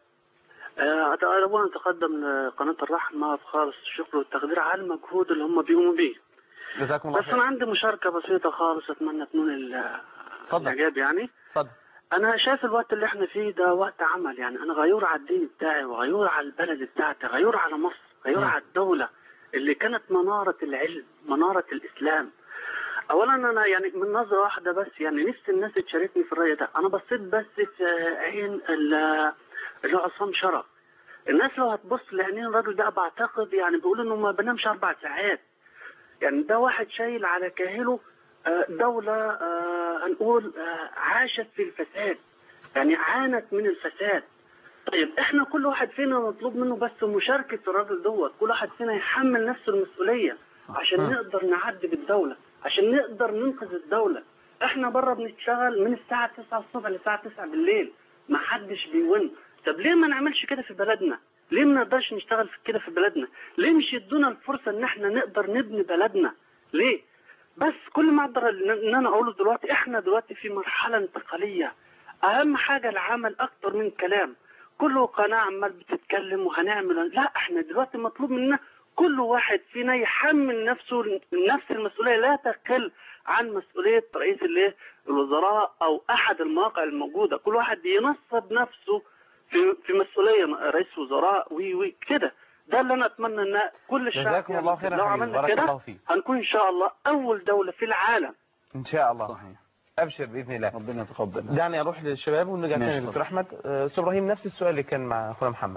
آه، اولا اتقدم لقناه الرحمه بخالص الشكر والتقدير على المجهود اللي هم بيقوموا بيه جزاكم الله بس انا خير عندي مشاركه بسيطه خالص اتمنى تكون ال- الاعجاب يعني اتفضل انا شايف الوقت اللي احنا فيه ده وقت عمل يعني انا غيور على الدين بتاعي وغيور على البلد بتاعتي غيور على مصر غيور مم. على الدوله اللي كانت مناره العلم مناره الاسلام اولا انا يعني من نظره واحده بس يعني نفسي الناس تشاركني في الراي ده انا بصيت بس في عين ال- اللي هو عصام شرف الناس لو هتبص لعينين الراجل ده بعتقد يعني بيقول انه ما بنامش اربع ساعات يعني ده واحد شايل على كاهله آه، دولة آه، هنقول آه، عاشت في الفساد يعني عانت من الفساد طيب احنا كل واحد فينا مطلوب منه بس مشاركة الراجل دوت كل واحد فينا يحمل نفسه المسؤولية عشان مم. نقدر نعدي بالدولة عشان نقدر ننقذ الدولة احنا بره بنشتغل من الساعة 9 الصبح للساعة 9 بالليل ما حدش بيون طب ليه ما نعملش كده في بلدنا ليه ما نقدرش نشتغل في كده في بلدنا ليه مش يدونا الفرصة ان احنا نقدر نبني بلدنا ليه بس كل ما اقدر ان إن انا اقوله دلوقتي احنا دلوقتي في مرحلة انتقالية اهم حاجة العمل اكتر من كلام كله قناة عمال بتتكلم وهنعمل لا احنا دلوقتي مطلوب مننا كل واحد فينا يحمل نفسه نفس المسؤولية لا تقل عن مسؤولية رئيس الايه الوزراء او احد المواقع الموجودة كل واحد ينصب نفسه في في مسؤولية رئيس وزراء وي وي كده ده اللي انا اتمنى ان كل الشعب جزاكم الله خيرا لو يا حبيبي. عملنا بارك كده الله فيك. هنكون ان شاء الله اول دولة في العالم ان شاء الله صحيح ابشر باذن الله ربنا يتقبل دعني اروح للشباب ونرجع ماشي تاني دكتور احمد آه، استاذ ابراهيم نفس السؤال اللي كان مع اخونا محمد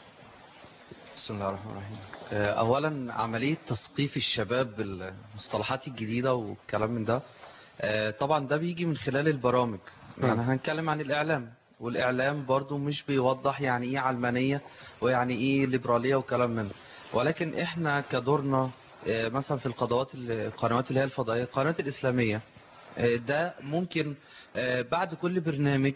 بسم الله الرحمن الرحيم آه، اولا عمليه تثقيف الشباب بالمصطلحات الجديده والكلام من ده آه، طبعا ده بيجي من خلال البرامج يعني هنتكلم عن الاعلام والاعلام برضو مش بيوضح يعني ايه علمانيه ويعني ايه ليبراليه وكلام من ده ولكن احنا كدورنا آه، مثلا في القنوات القنوات اللي هي الفضائيه القنوات الاسلاميه آه، ده ممكن آه، بعد كل برنامج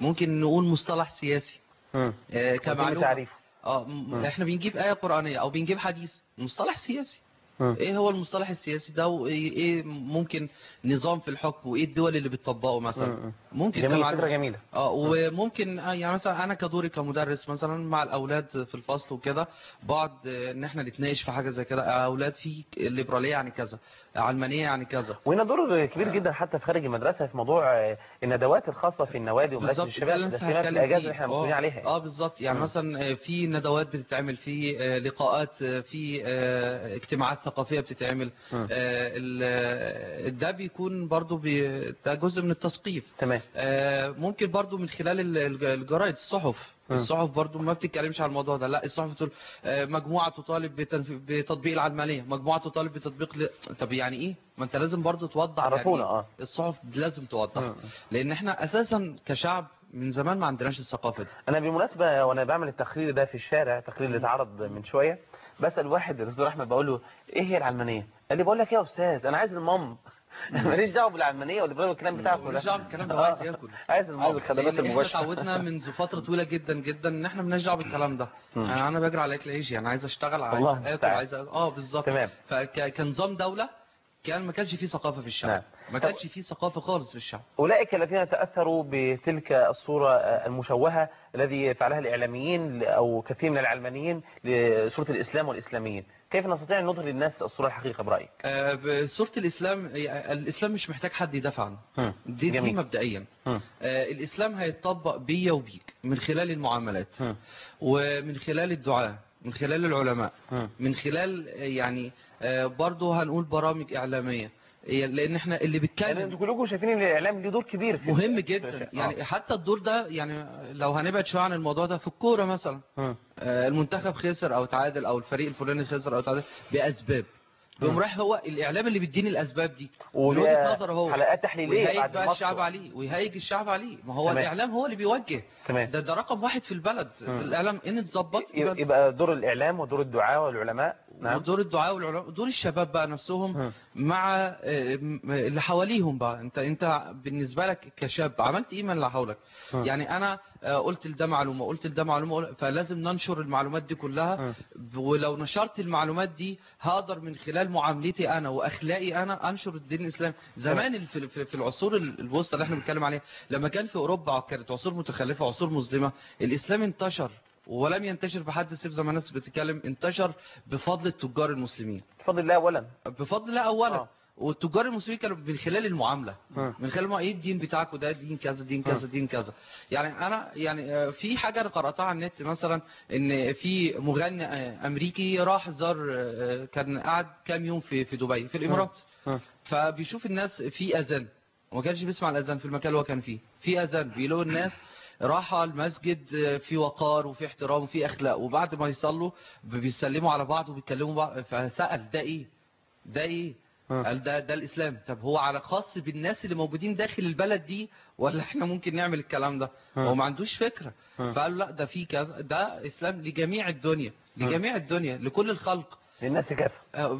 ممكن نقول مصطلح سياسي مم. آه، ويتم كمعلومة تعريفه. اه م- مم. احنا بنجيب آية قرآنية او بنجيب حديث مصطلح سياسي مم. ايه هو المصطلح السياسي ده وايه إيه ممكن نظام في الحكم وايه الدول اللي بتطبقه مثلا مم. ممكن جميل كمعلومة. فكرة جميلة اه وممكن آه، يعني مثلا انا كدوري كمدرس مثلا مع الاولاد في الفصل وكده بقعد آه، ان احنا نتناقش في حاجه زي كده آه، اولاد في الليبراليه يعني كذا علمانيه يعني كذا وهنا دور كبير جدا حتى في خارج المدرسة في موضوع آه، الندوات الخاصة في النوادي ومراكز بالظبط ده الشباب اللي ده لسه في ناس هتكلم الأجازة فيه اللي احنا اه مسؤولين عليها اه بالظبط يعني مم. مثلا آه، في ندوات بتتعمل في آه، لقاءات آه، في آه، اجتماعات ثقافيه بتتعمل مم. آه، ال- آه، ده بيكون برضو بي ده جزء من التثقيف تمام آه، ممكن برضو من خلال ال- الج- الجرايد الصحف مم. الصحف برضو ما بتتكلمش على الموضوع ده لا الصحف تقول آه، مجموعة تطالب بتنف- بتطبيق العلمانية مجموعة تطالب بتطبيق ل... طب يعني ايه ما انت لازم برضو توضح عرفونا، يعني إيه. آه. الصحف لازم توضح مم. لان احنا اساسا كشعب من زمان ما عندناش الثقافة دي انا بالمناسبه وانا بعمل التقرير ده في الشارع التقرير اللي اتعرض من شويه بسال واحد الاستاذ احمد بقول له ايه هي العلمانيه قال لي بقول لك ايه يا استاذ انا عايز المام ماليش دعوه بالعلمانيه والليبرال والكلام بتاعكم ده ماليش دعوه بالكلام ده هو عايز ياكل عايز المام لان احنا اتعودنا منذ فتره طويله جدا جدا ان احنا مالناش دعوه بالكلام ده مم. يعني انا بجري على اكل عيشي انا عايز اشتغل عايز والله اكل المستعان. عايز أ- اه بالظبط تمام. فكنظام دوله كان ما كانش فيه ثقافه في الشعب نعم. ما كانش فيه ثقافه خالص في الشعب أولئك الذين تأثروا بتلك الصورة المشوهة الذي فعلها الإعلاميين أو كثير من العلمانيين لصورة الإسلام والإسلاميين كيف نستطيع أن نظهر للناس الصورة الحقيقة برأيك؟ آه، بصوره الاسلام الاسلام مش محتاج حد يدافع عنه مم. دي, دي جميل. مبدئيا مم. آه، الإسلام هيتطبق بيا وبيك من خلال المعاملات مم. ومن خلال الدعاء من خلال العلماء مم. من خلال آه، يعني آه، برضه هنقول برامج إعلامية إيه، لأن احنا اللي يعني بيتكلم انتوا كلكم شايفين ان الاعلام له دور كبير في مهم في- جدا في- يعني آه. حتى الدور ده يعني لو هنبعد شويه عن الموضوع ده في الكوره مثلا مم. آه، المنتخب خسر او تعادل او الفريق الفلاني خسر او تعادل باسباب بيقوم مم. رايح هو الاعلام اللي بيديني الاسباب دي من وبيبقى وجهه نظره هو حلقات تحليلية ويهيج بعد بقى الماتش. الشعب عليه ويهيج الشعب عليه ما هو تمام. الاعلام هو اللي بيوجه تمام. ده ده رقم واحد في البلد مم. الاعلام ان اتظبط يبقى يبقى دور الإعلام ودور الدعاء والعلماء نعم ودور الدعاء والعلماء دور الشباب بقى نفسهم مع آه، م- اللي حواليهم بقى انت انت بالنسبه لك كشاب عملت ايه من اللي حولك مم. يعني انا آه، قلت لده معلومه قلت لده معلومه قلت- فلازم ننشر المعلومات دي كلها ب- ولو نشرت المعلومات دي هقدر من خلال معاملتي انا واخلاقي انا انشر الدين الاسلامي زمان في في- في العصور ال- الوسطى اللي احنا بنتكلم عليها لما كان في اوروبا كانت عصور متخلفه عصور مظلمه الاسلام انتشر ولم ينتشر بحد السيف زي ما الناس بتتكلم انتشر بفضل التجار المسلمين بفضل الله اولا بفضل الله اولا والتجار المسلمين كانوا من خلال المعامله مم. من خلال ما ايه الدين بتاعك وده دين كذا دين كذا دين كذا يعني انا يعني آه، في حاجه انا قراتها على النت مثلا ان في مغني آه، امريكي راح زار آه، كان قعد كام يوم في في دبي في الامارات مم. فبيشوف الناس في اذان وما كانش بيسمع الاذان في المكان اللي هو كان فيه في اذان بيلاقوا الناس راحة المسجد آه، في وقار وفي احترام وفي اخلاق وبعد ما يصلوا بيسلموا على بعض وبيتكلموا بعض فسأل ده ايه ده ايه قال ده ده الاسلام طب هو على خاص بالناس اللي موجودين داخل البلد دي ولا احنا ممكن نعمل الكلام ده مم. هو ما عندوش فكرة مم. فقالوا لا ده في كذا ده اسلام لجميع الدنيا لجميع الدنيا لكل الخلق للناس كافة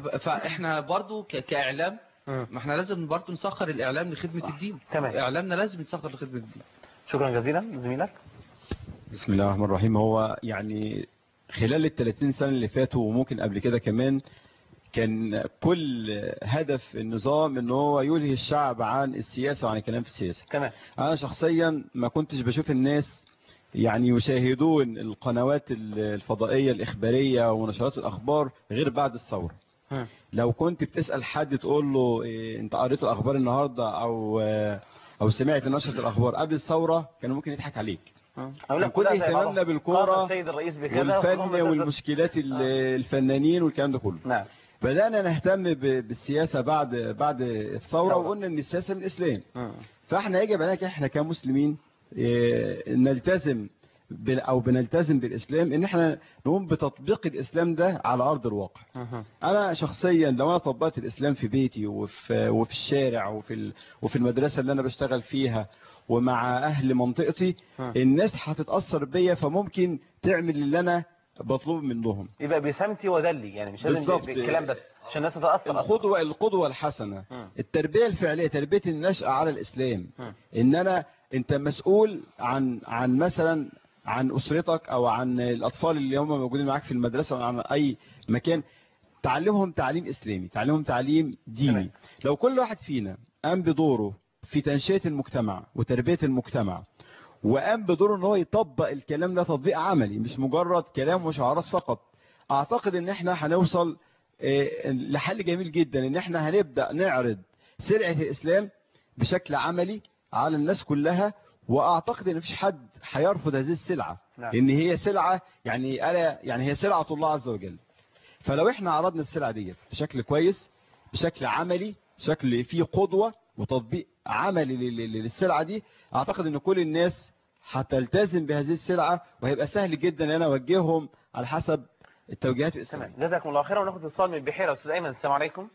فاحنا برضو ك- كاعلام ما احنا لازم برضو نسخر الاعلام لخدمة الدين تمام. اعلامنا لازم يتسخر لخدمة الدين شكرا جزيلا زميلك بسم الله الرحمن الرحيم هو يعني خلال ال 30 سنة اللي فاتوا وممكن قبل كده كمان كان كل هدف النظام ان هو يلهي الشعب عن السياسة وعن الكلام في السياسة تمام انا شخصيا ما كنتش بشوف الناس يعني يشاهدون القنوات الفضائية الإخبارية ونشرات الأخبار غير بعد الثورة لو كنت بتسأل حد تقول له إيه انت قريت الأخبار النهاردة أو أو سمعت نشرة الأخبار قبل الثورة كان ممكن يضحك عليك أقول لك كان كل كده زي اهتمامنا بعضهم. قام بالكورة السيد الرئيس بكذا والفن وقام السيد- والمشكلات ال- الفنانين والكلام ده كله نعم بدأنا نهتم ب- بالسياسة بعد بعد الثورة وقلنا ان السياسة من الإسلام فاحنا يجب علينا احنا كمسلمين إيه، نلتزم بال- او بنلتزم بالاسلام ان احنا نقوم بتطبيق الاسلام ده على ارض الواقع انا شخصيا لو انا طبقت الاسلام في بيتي وفي وفي الشارع وفي ال- وفي المدرسه اللي انا بشتغل فيها ومع اهل منطقتي الناس هتتاثر بيا فممكن تعمل اللي انا مطلوب منهم يبقى بسمتي ودلي يعني مش لازم بالظبط. بالكلام بس عشان الناس تتاثر أصلاً. القدوة القدوة الحسنة مم. التربية الفعلية تربية النشأة على الإسلام مم. إن أنا أنت مسؤول عن عن مثلا عن أسرتك أو عن الأطفال اللي هم موجودين معاك في المدرسة أو عن أي مكان تعلمهم تعليم إسلامي تعلمهم تعليم ديني لو كل واحد فينا قام بدوره في تنشئة المجتمع وتربية المجتمع وقام بدوره ان هو يطبق الكلام ده تطبيق عملي مش مجرد كلام وشعارات فقط اعتقد ان احنا هنوصل آه، لحل جميل جدا ان احنا هنبدأ نعرض سلعة الاسلام بشكل عملي على الناس كلها واعتقد ان مفيش حد هيرفض هذه السلعة نعم. لان هي سلعة يعني ألا يعني هي سلعة الله عز وجل فلو احنا عرضنا السلعة ديت بشكل كويس بشكل عملي بشكل فيه قدوة وتطبيق عملي لل- لل- للسلعة دي اعتقد ان كل الناس هتلتزم بهذه السلعة وهيبقى سهل جدا ان انا اوجههم على حسب التوجيهات الاسلامية تمام جزاكم الله خيرا وناخد اتصال من البحيره استاذ ايمن السلام عليكم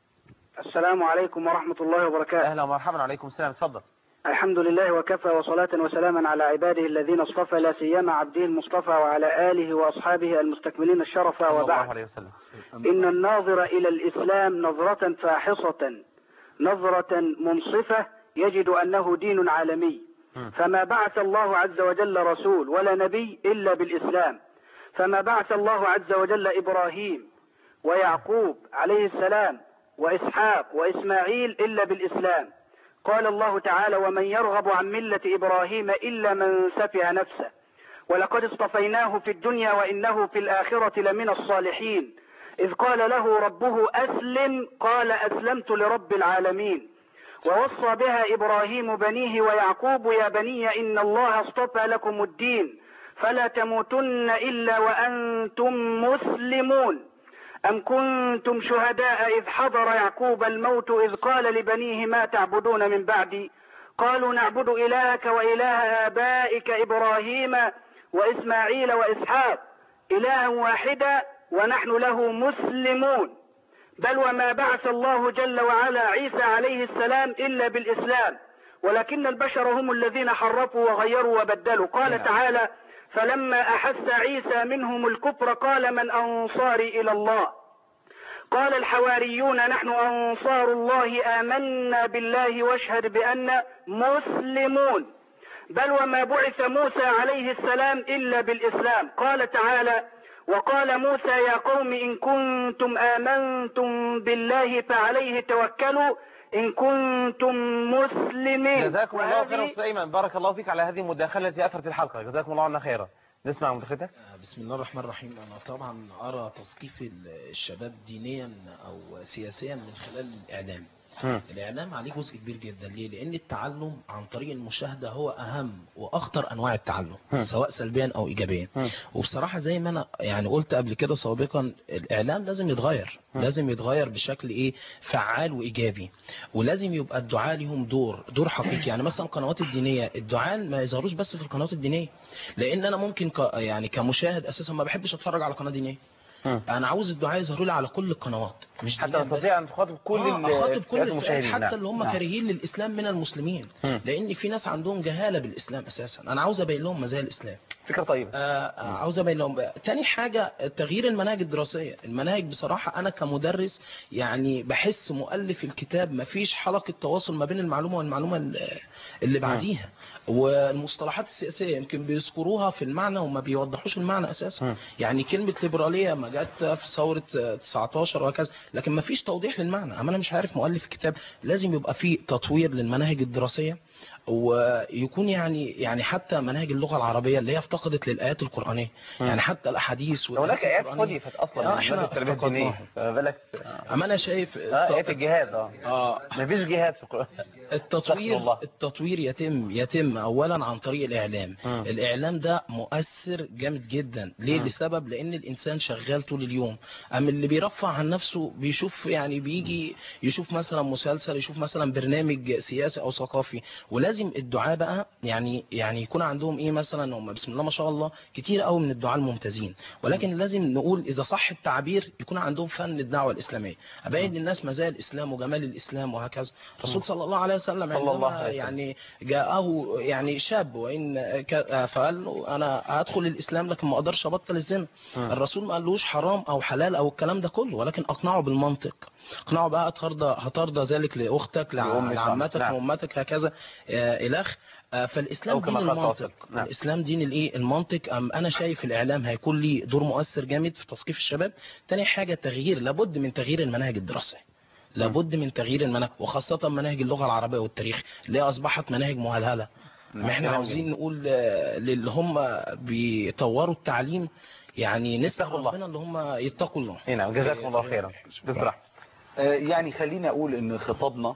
السلام عليكم ورحمة الله وبركاته اهلا ومرحبا عليكم السلام اتفضل الحمد لله وكفى وصلاة وسلاما على عباده الذين اصطفى لا سيما عبده المصطفى وعلى آله وأصحابه المستكملين الشرف صلى الله وبعد عليه وسلم إن الناظر إلى الإسلام نظرة فاحصة نظرة منصفة يجد أنه دين عالمي فما بعث الله عز وجل رسول ولا نبي إلا بالإسلام فما بعث الله عز وجل إبراهيم ويعقوب عليه السلام وإسحاق وإسماعيل إلا بالإسلام قال الله تعالى ومن يرغب عن ملة إبراهيم إلا من سفه نفسه ولقد اصطفيناه في الدنيا وإنه في الآخرة لمن الصالحين إذ قال له ربه أسلم قال أسلمت لرب العالمين ووصى بها إبراهيم بنيه ويعقوب يا بني إن الله اصطفى لكم الدين فلا تموتن إلا وأنتم مسلمون أم كنتم شهداء إذ حضر يعقوب الموت إذ قال لبنيه ما تعبدون من بعدي قالوا نعبد إلهك وإله آبائك إبراهيم وإسماعيل وإسحاق إلها واحدا ونحن له مسلمون بل وما بعث الله جل وعلا عيسى عليه السلام إلا بالإسلام ولكن البشر هم الذين حرفوا وغيروا وبدلوا قال تعالى فلما أحس عيسى منهم الكفر قال من أنصاري إلى الله قال الحواريون نحن أنصار الله آمنا بالله واشهد بأن مسلمون بل وما بعث موسى عليه السلام إلا بالإسلام قال تعالى وقال موسى يا قوم إن كنتم آمنتم بالله فعليه توكلوا إن كنتم مسلمين جزاكم الله خيرا وهذه- استاذ ايمن بارك الله فيك على هذه المداخله التي اثرت الحلقه جزاكم الله عنا خيرا نسمع مداخلتك بسم الله الرحمن الرحيم أنا طبعا أرى تثقيف الشباب دينيا أو سياسيا من خلال الإعلام مم. الإعلام عليه جزء كبير جدا ليه؟ لأن التعلم عن طريق المشاهدة هو أهم وأخطر أنواع التعلم مم. سواء سلبيا أو إيجابيا مم. وبصراحة زي ما أنا يعني قلت قبل كده سابقا الإعلام لازم يتغير مم. لازم يتغير بشكل إيه فعال وإيجابي ولازم يبقى الدعاء ليهم دور دور حقيقي يعني مثلا القنوات الدينية الدعاء ما يظهروش بس في القنوات الدينية لأن أنا ممكن ك يعني كمشاهد أساسا ما بحبش أتفرج على قناة دينية انا عاوز الدعاء يظهروا لي على كل القنوات مش حتى دينيا بس. نستطيع ان تخاطب كل آه، ال- اخاطب كل فئات الفئات المشاهدين. حتى نعم. اللي هم نعم. كارهين للاسلام من المسلمين مم. لان في ناس عندهم جهاله بالاسلام اساسا انا عاوز ابين لهم مزايا الاسلام فكره طيبه آه عاوز ابين لهم تاني حاجه تغيير المناهج الدراسيه المناهج بصراحه انا كمدرس يعني بحس مؤلف الكتاب مفيش حلقه تواصل ما بين المعلومه والمعلومه ال- اللي بعديها والمصطلحات السياسيه يمكن بيذكروها في المعنى وما بيوضحوش المعنى اساسا يعني كلمه ليبراليه ما جت في ثوره 19 وهكذا لكن ما فيش توضيح للمعنى اما انا مش عارف مؤلف الكتاب لازم يبقى في تطوير للمناهج الدراسيه ويكون يعني يعني حتى مناهج اللغه العربيه اللي هي افتقدت للايات القرانيه مم. يعني حتى الاحاديث هناك والآيات ايات القرآنية. حذفت اصلا آه، من احنا منهج التربيه الدينيه افتقدناها. فما بالك اما انا شايف اه ايات الجهاد اه اه مفيش جهاد في القران التطوير التطوير يتم يتم اولا عن طريق الاعلام مم. الاعلام ده مؤثر جامد جدا ليه مم. لسبب لان الانسان شغال طول اليوم اما اللي بيرفع عن نفسه بيشوف يعني بيجي يشوف مثلا مسلسل يشوف مثلا برنامج سياسي او ثقافي ولازم الدعاء بقى يعني يعني يكون عندهم ايه مثلا هم بسم الله ما شاء الله كتير قوي من الدعاء الممتازين ولكن لازم نقول اذا صح التعبير يكون عندهم فن الدعوه الاسلاميه ابين للناس مزايا الاسلام وجمال الاسلام وهكذا الرسول صلى الله عليه وسلم صلى الله عندما عليه وسلم. يعني جاءه يعني شاب وان ك- فقال له انا هدخل الاسلام لكن ما اقدرش ابطل الزنا مم. الرسول ما قالوش حرام او حلال او الكلام ده كله ولكن اقنعه بالمنطق اقنعه بقى هترضى هترضى ذلك لاختك لع- لأمك، لعمتك نعم. وامتك هكذا آه الخ آه فالاسلام أو دين كما قال المنطق تواصل. نعم. الاسلام دين الايه المنطق أم انا شايف الاعلام هيكون ليه دور مؤثر جامد في تثقيف الشباب تاني حاجه تغيير لابد من تغيير المناهج الدراسيه لابد من تغيير المناهج وخاصة مناهج اللغة العربية والتاريخ اللي هي أصبحت مناهج مهلهلة ما احنا جميل عاوزين نقول آه، للي هم بيطوروا التعليم يعني نسأل ربنا اللي هم يتقوا الله اي نعم جزاكم الله خيرا دكتور احمد آه، يعني خليني اقول ان خطابنا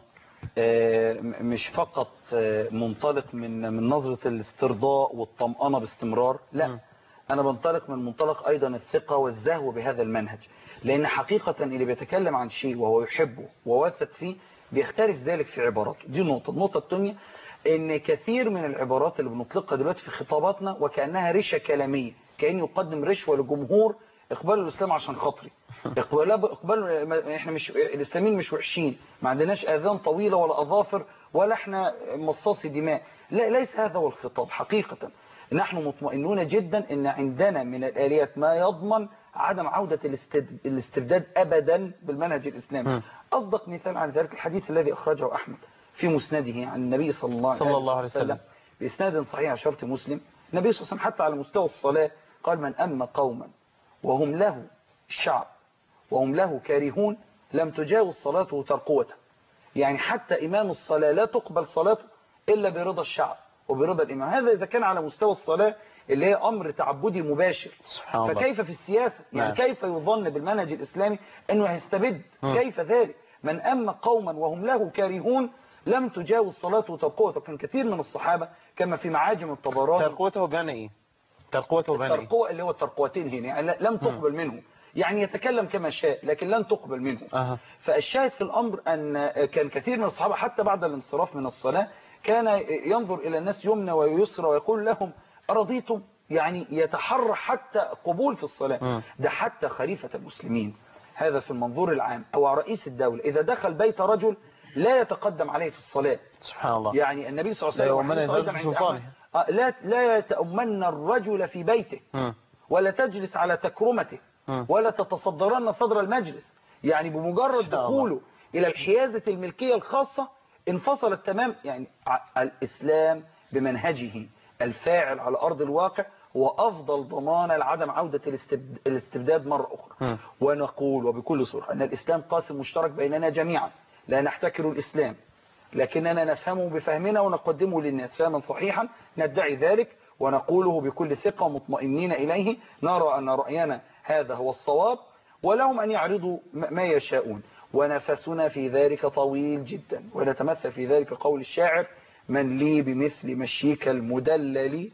آه، م- مش فقط آه، منطلق من من نظرة الاسترضاء والطمأنة باستمرار لا انا بنطلق من منطلق ايضا الثقة والزهو بهذا المنهج لان حقيقة اللي بيتكلم عن شيء وهو يحبه وواثق فيه بيختلف ذلك في عباراته دي نقطة النقطة الثانية ان كثير من العبارات اللي بنطلقها دلوقتي في خطاباتنا وكأنها رشة كلامية كأن يقدم رشوة لجمهور اقبلوا الاسلام عشان خاطري اقبال اقبال ما- احنا مش الاسلاميين مش وحشين ما عندناش اذان طويله ولا اظافر ولا احنا مصاصي دماء لا ليس هذا هو الخطاب حقيقه نحن مطمئنون جدا ان عندنا من الاليات ما يضمن عدم عوده الاستد- الاستبداد ابدا بالمنهج الاسلامي اصدق مثال على ذلك الحديث الذي اخرجه احمد في مسنده عن النبي صلى الله صلى الله عليه وسلم. باسناد صحيح على شرط مسلم النبي صلى الله عليه وسلم حتى على مستوى الصلاه قال من اما قوما وهم له الشعب وهم له كارهون لم تجاوز صلاته ترقوته يعني حتى إمام الصلاة لا تقبل صلاته إلا برضا الشعب وبرضا الإمام هذا إذا كان على مستوى الصلاة اللي هي أمر تعبدي مباشر سبحان الله. فكيف في السياسة يعني نعم. كيف يظن بالمنهج الإسلامي أنه هيستبد مم. كيف ذلك من أما قوما وهم له كارهون لم تجاوز صلاته ترقوته كان كثير من الصحابة كما في معاجم الطبراني ترقوته بمعنى ايه ترقوته بمعنى ايه الترقوة اللي هو الترقوتين هنا يعني لم تقبل منه يعني يتكلم كما شاء لكن لن تقبل منه أها. فالشاهد في الأمر أن كان كثير من الصحابة حتى بعد الانصراف من الصلاة كان ينظر إلى الناس يمنى ويسرى ويقول لهم أرضيتم يعني يتحرى حتى قبول في الصلاة ده حتى خليفة المسلمين هذا في المنظور العام أو رئيس الدولة إذا دخل بيت رجل لا يتقدم عليه في الصلاة سبحان الله يعني النبي صلى الله لا عليه وسلم يؤمن وحديث يزال أيضاً عند بسلطانه. أحمد، آه، لا لا يتأمن الرجل في بيته مم. ولا تجلس على تكرمته مم. ولا تتصدرن صدر المجلس يعني بمجرد شاء الله. دخوله إلى الحيازة الملكية الخاصة انفصل التمام يعني ع- الإسلام بمنهجه الفاعل على أرض الواقع هو أفضل ضمان لعدم عودة الاستبد- الاستبداد مرة أخرى مم. ونقول وبكل صراحة أن الإسلام قاسم مشترك بيننا جميعا لا نحتكر الإسلام لكننا نفهمه بفهمنا ونقدمه للناس فهما صحيحا ندعي ذلك ونقوله بكل ثقة مطمئنين إليه نرى أن رأينا هذا هو الصواب ولهم أن يعرضوا م- ما يشاءون ونفسنا في ذلك طويل جدا ونتمثل في ذلك قول الشاعر من لي بمثل مشيك المدلل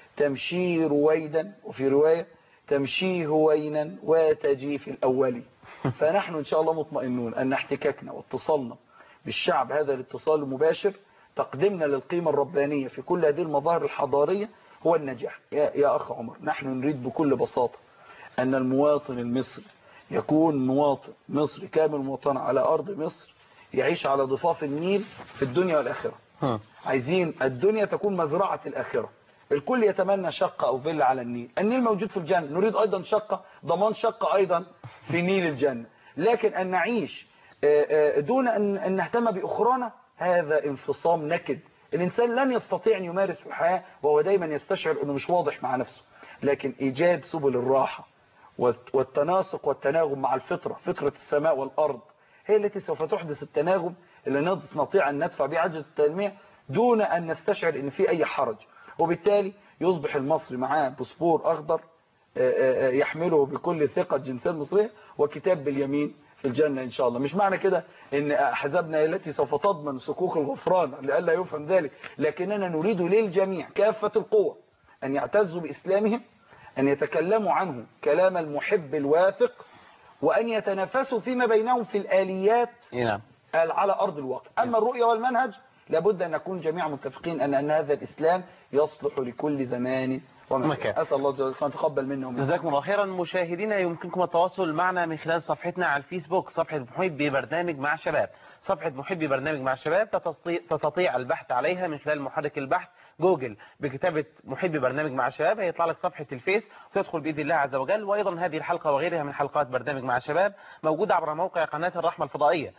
تمشي رويدا وفي رواية تمشي هوينا وتجي في الأول فنحن إن شاء الله مطمئنون أن احتكاكنا واتصالنا بالشعب هذا الاتصال المباشر تقدمنا للقيمة الربانية في كل هذه المظاهر الحضارية هو النجاح يا, يا أخ عمر نحن نريد بكل بساطة أن المواطن المصري يكون مواطن مصري كامل مواطنة على أرض مصر يعيش على ضفاف النيل في الدنيا والآخرة عايزين الدنيا تكون مزرعة الآخرة الكل يتمنى شقة أو فيلا على النيل النيل موجود في الجنة نريد أيضا شقة ضمان شقة أيضا في نيل الجنة لكن أن نعيش آه، آه، دون أن أن نهتم بأخرانا هذا انفصام نكد الإنسان لن يستطيع أن يمارس الحياة وهو دايما يستشعر أنه مش واضح مع نفسه لكن إيجاد سبل الراحة والت- والتناسق والتناغم مع الفطرة فطرة السماء والأرض هي التي سوف تحدث التناغم اللي نستطيع أن ندفع به عجلة التنمية دون أن نستشعر أن في أي حرج وبالتالي يصبح المصري معاه باسبور أخضر آه، آه، آه، يحمله بكل ثقة الجنسية المصرية وكتاب باليمين في الجنة إن شاء الله مش معنى كده أن أحزابنا التي سوف تضمن صكوك الغفران لئلا يفهم ذلك لكننا نريد للجميع كافة القوة أن يعتزوا بإسلامهم أن يتكلموا عنه كلام المحب الواثق وأن يتنافسوا فيما بينهم في الآليات نعم على أرض الواقع أما الرؤية والمنهج لابد أن نكون جميعا متفقين أن, أن هذا الإسلام يصلح لكل زمان ومكان أسأل الله جل وعلا أن يتقبل منا ومنكم جزاكم الله خيرا مشاهدينا يمكنكم التواصل معنا من خلال صفحتنا على الفيسبوك صفحة محبي برنامج مع الشباب صفحة محبي برنامج مع الشباب تستطيع, تستطيع البحث عليها من خلال محرك البحث جوجل بكتابة محبي برنامج مع الشباب هيطلع لك صفحة الفيس وتدخل بإذن الله عز وجل وأيضا هذه الحلقة وغيرها من حلقات برنامج مع الشباب موجودة عبر موقع قناة الرحمة الفضائية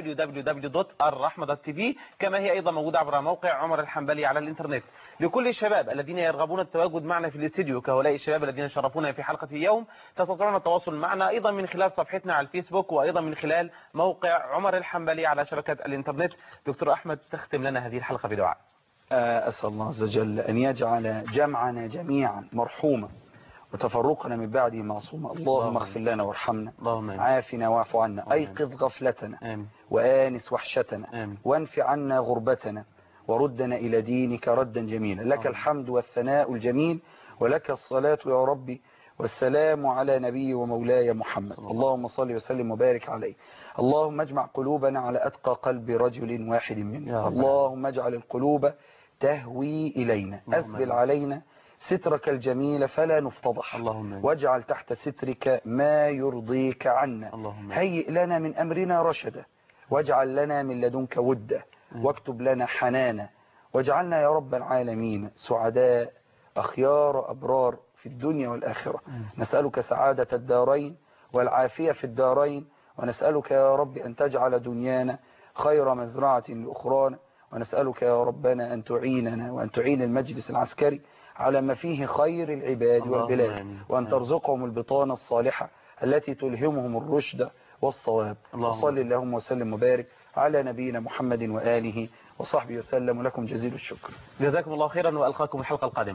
www.الرحمة.tv كما هي أيضا موجودة عبر موقع عمر الحنبلي على الإنترنت لكل الشباب الذين يرغبون التواجد معنا في الاستديو كهؤلاء الشباب الذين شرفونا في حلقة اليوم تستطيعون التواصل معنا أيضا من خلال صفحتنا على الفيسبوك وأيضا من خلال موقع عمر الحنبلي على شبكة الإنترنت دكتور أحمد تختم لنا هذه الحلقة بدعاء أسأل الله عز وجل أن يجعل جمعنا جميعا مرحوما وتفرقنا من بعده معصوما اللهم اغفر لنا وارحمنا عافنا واعف عنا أيقظ غفلتنا وآنس وحشتنا وانف عنا غربتنا وردنا إلى دينك ردا جميلا لك الحمد والثناء الجميل ولك الصلاة يا ربي والسلام على نبي ومولاي محمد اللهم صل وسلم وبارك عليه اللهم اجمع قلوبنا على أتقى قلب رجل واحد منا اللهم اجعل القلوب تهوي إلينا أسبل علينا سترك الجميل فلا نفتضح اللهم واجعل تحت سترك ما يرضيك عنا اللهم هيئ لنا من أمرنا رشدا واجعل لنا من لدنك ودا واكتب لنا حنانا واجعلنا يا رب العالمين سعداء أخيار أبرار في الدنيا والآخرة نسألك سعادة الدارين والعافية في الدارين ونسألك يا رب أن تجعل دنيانا خير مزرعة لأخرانا ونسألك يا ربنا أن تعيننا وأن تعين المجلس العسكري على ما فيه خير العباد والبلاد وأن ترزقهم البطانة الصالحة التي تلهمهم الرشد والصواب وصل اللهم وسلم وبارك على نبينا محمد وآله وصحبه وسلم ولكم جزيل الشكر جزاكم الله خيرا وألقاكم الحلقة القادمة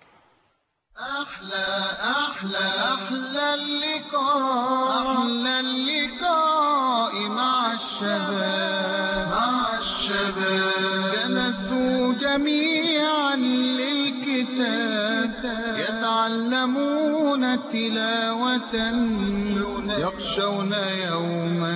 أحلى أحلى أحلى اللقاء أحلى اللقاء مع الشباب مع الشباب جلسوا جميعا للكتاب يتعلمون تلاوة يخشون يوما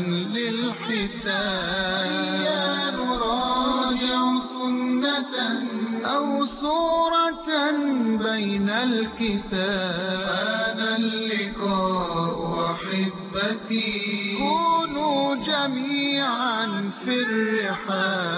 للحساب نراجع سنة أو سورة بين الكتاب هذا اللقاء أحبتي كونوا جميعا في الرحاب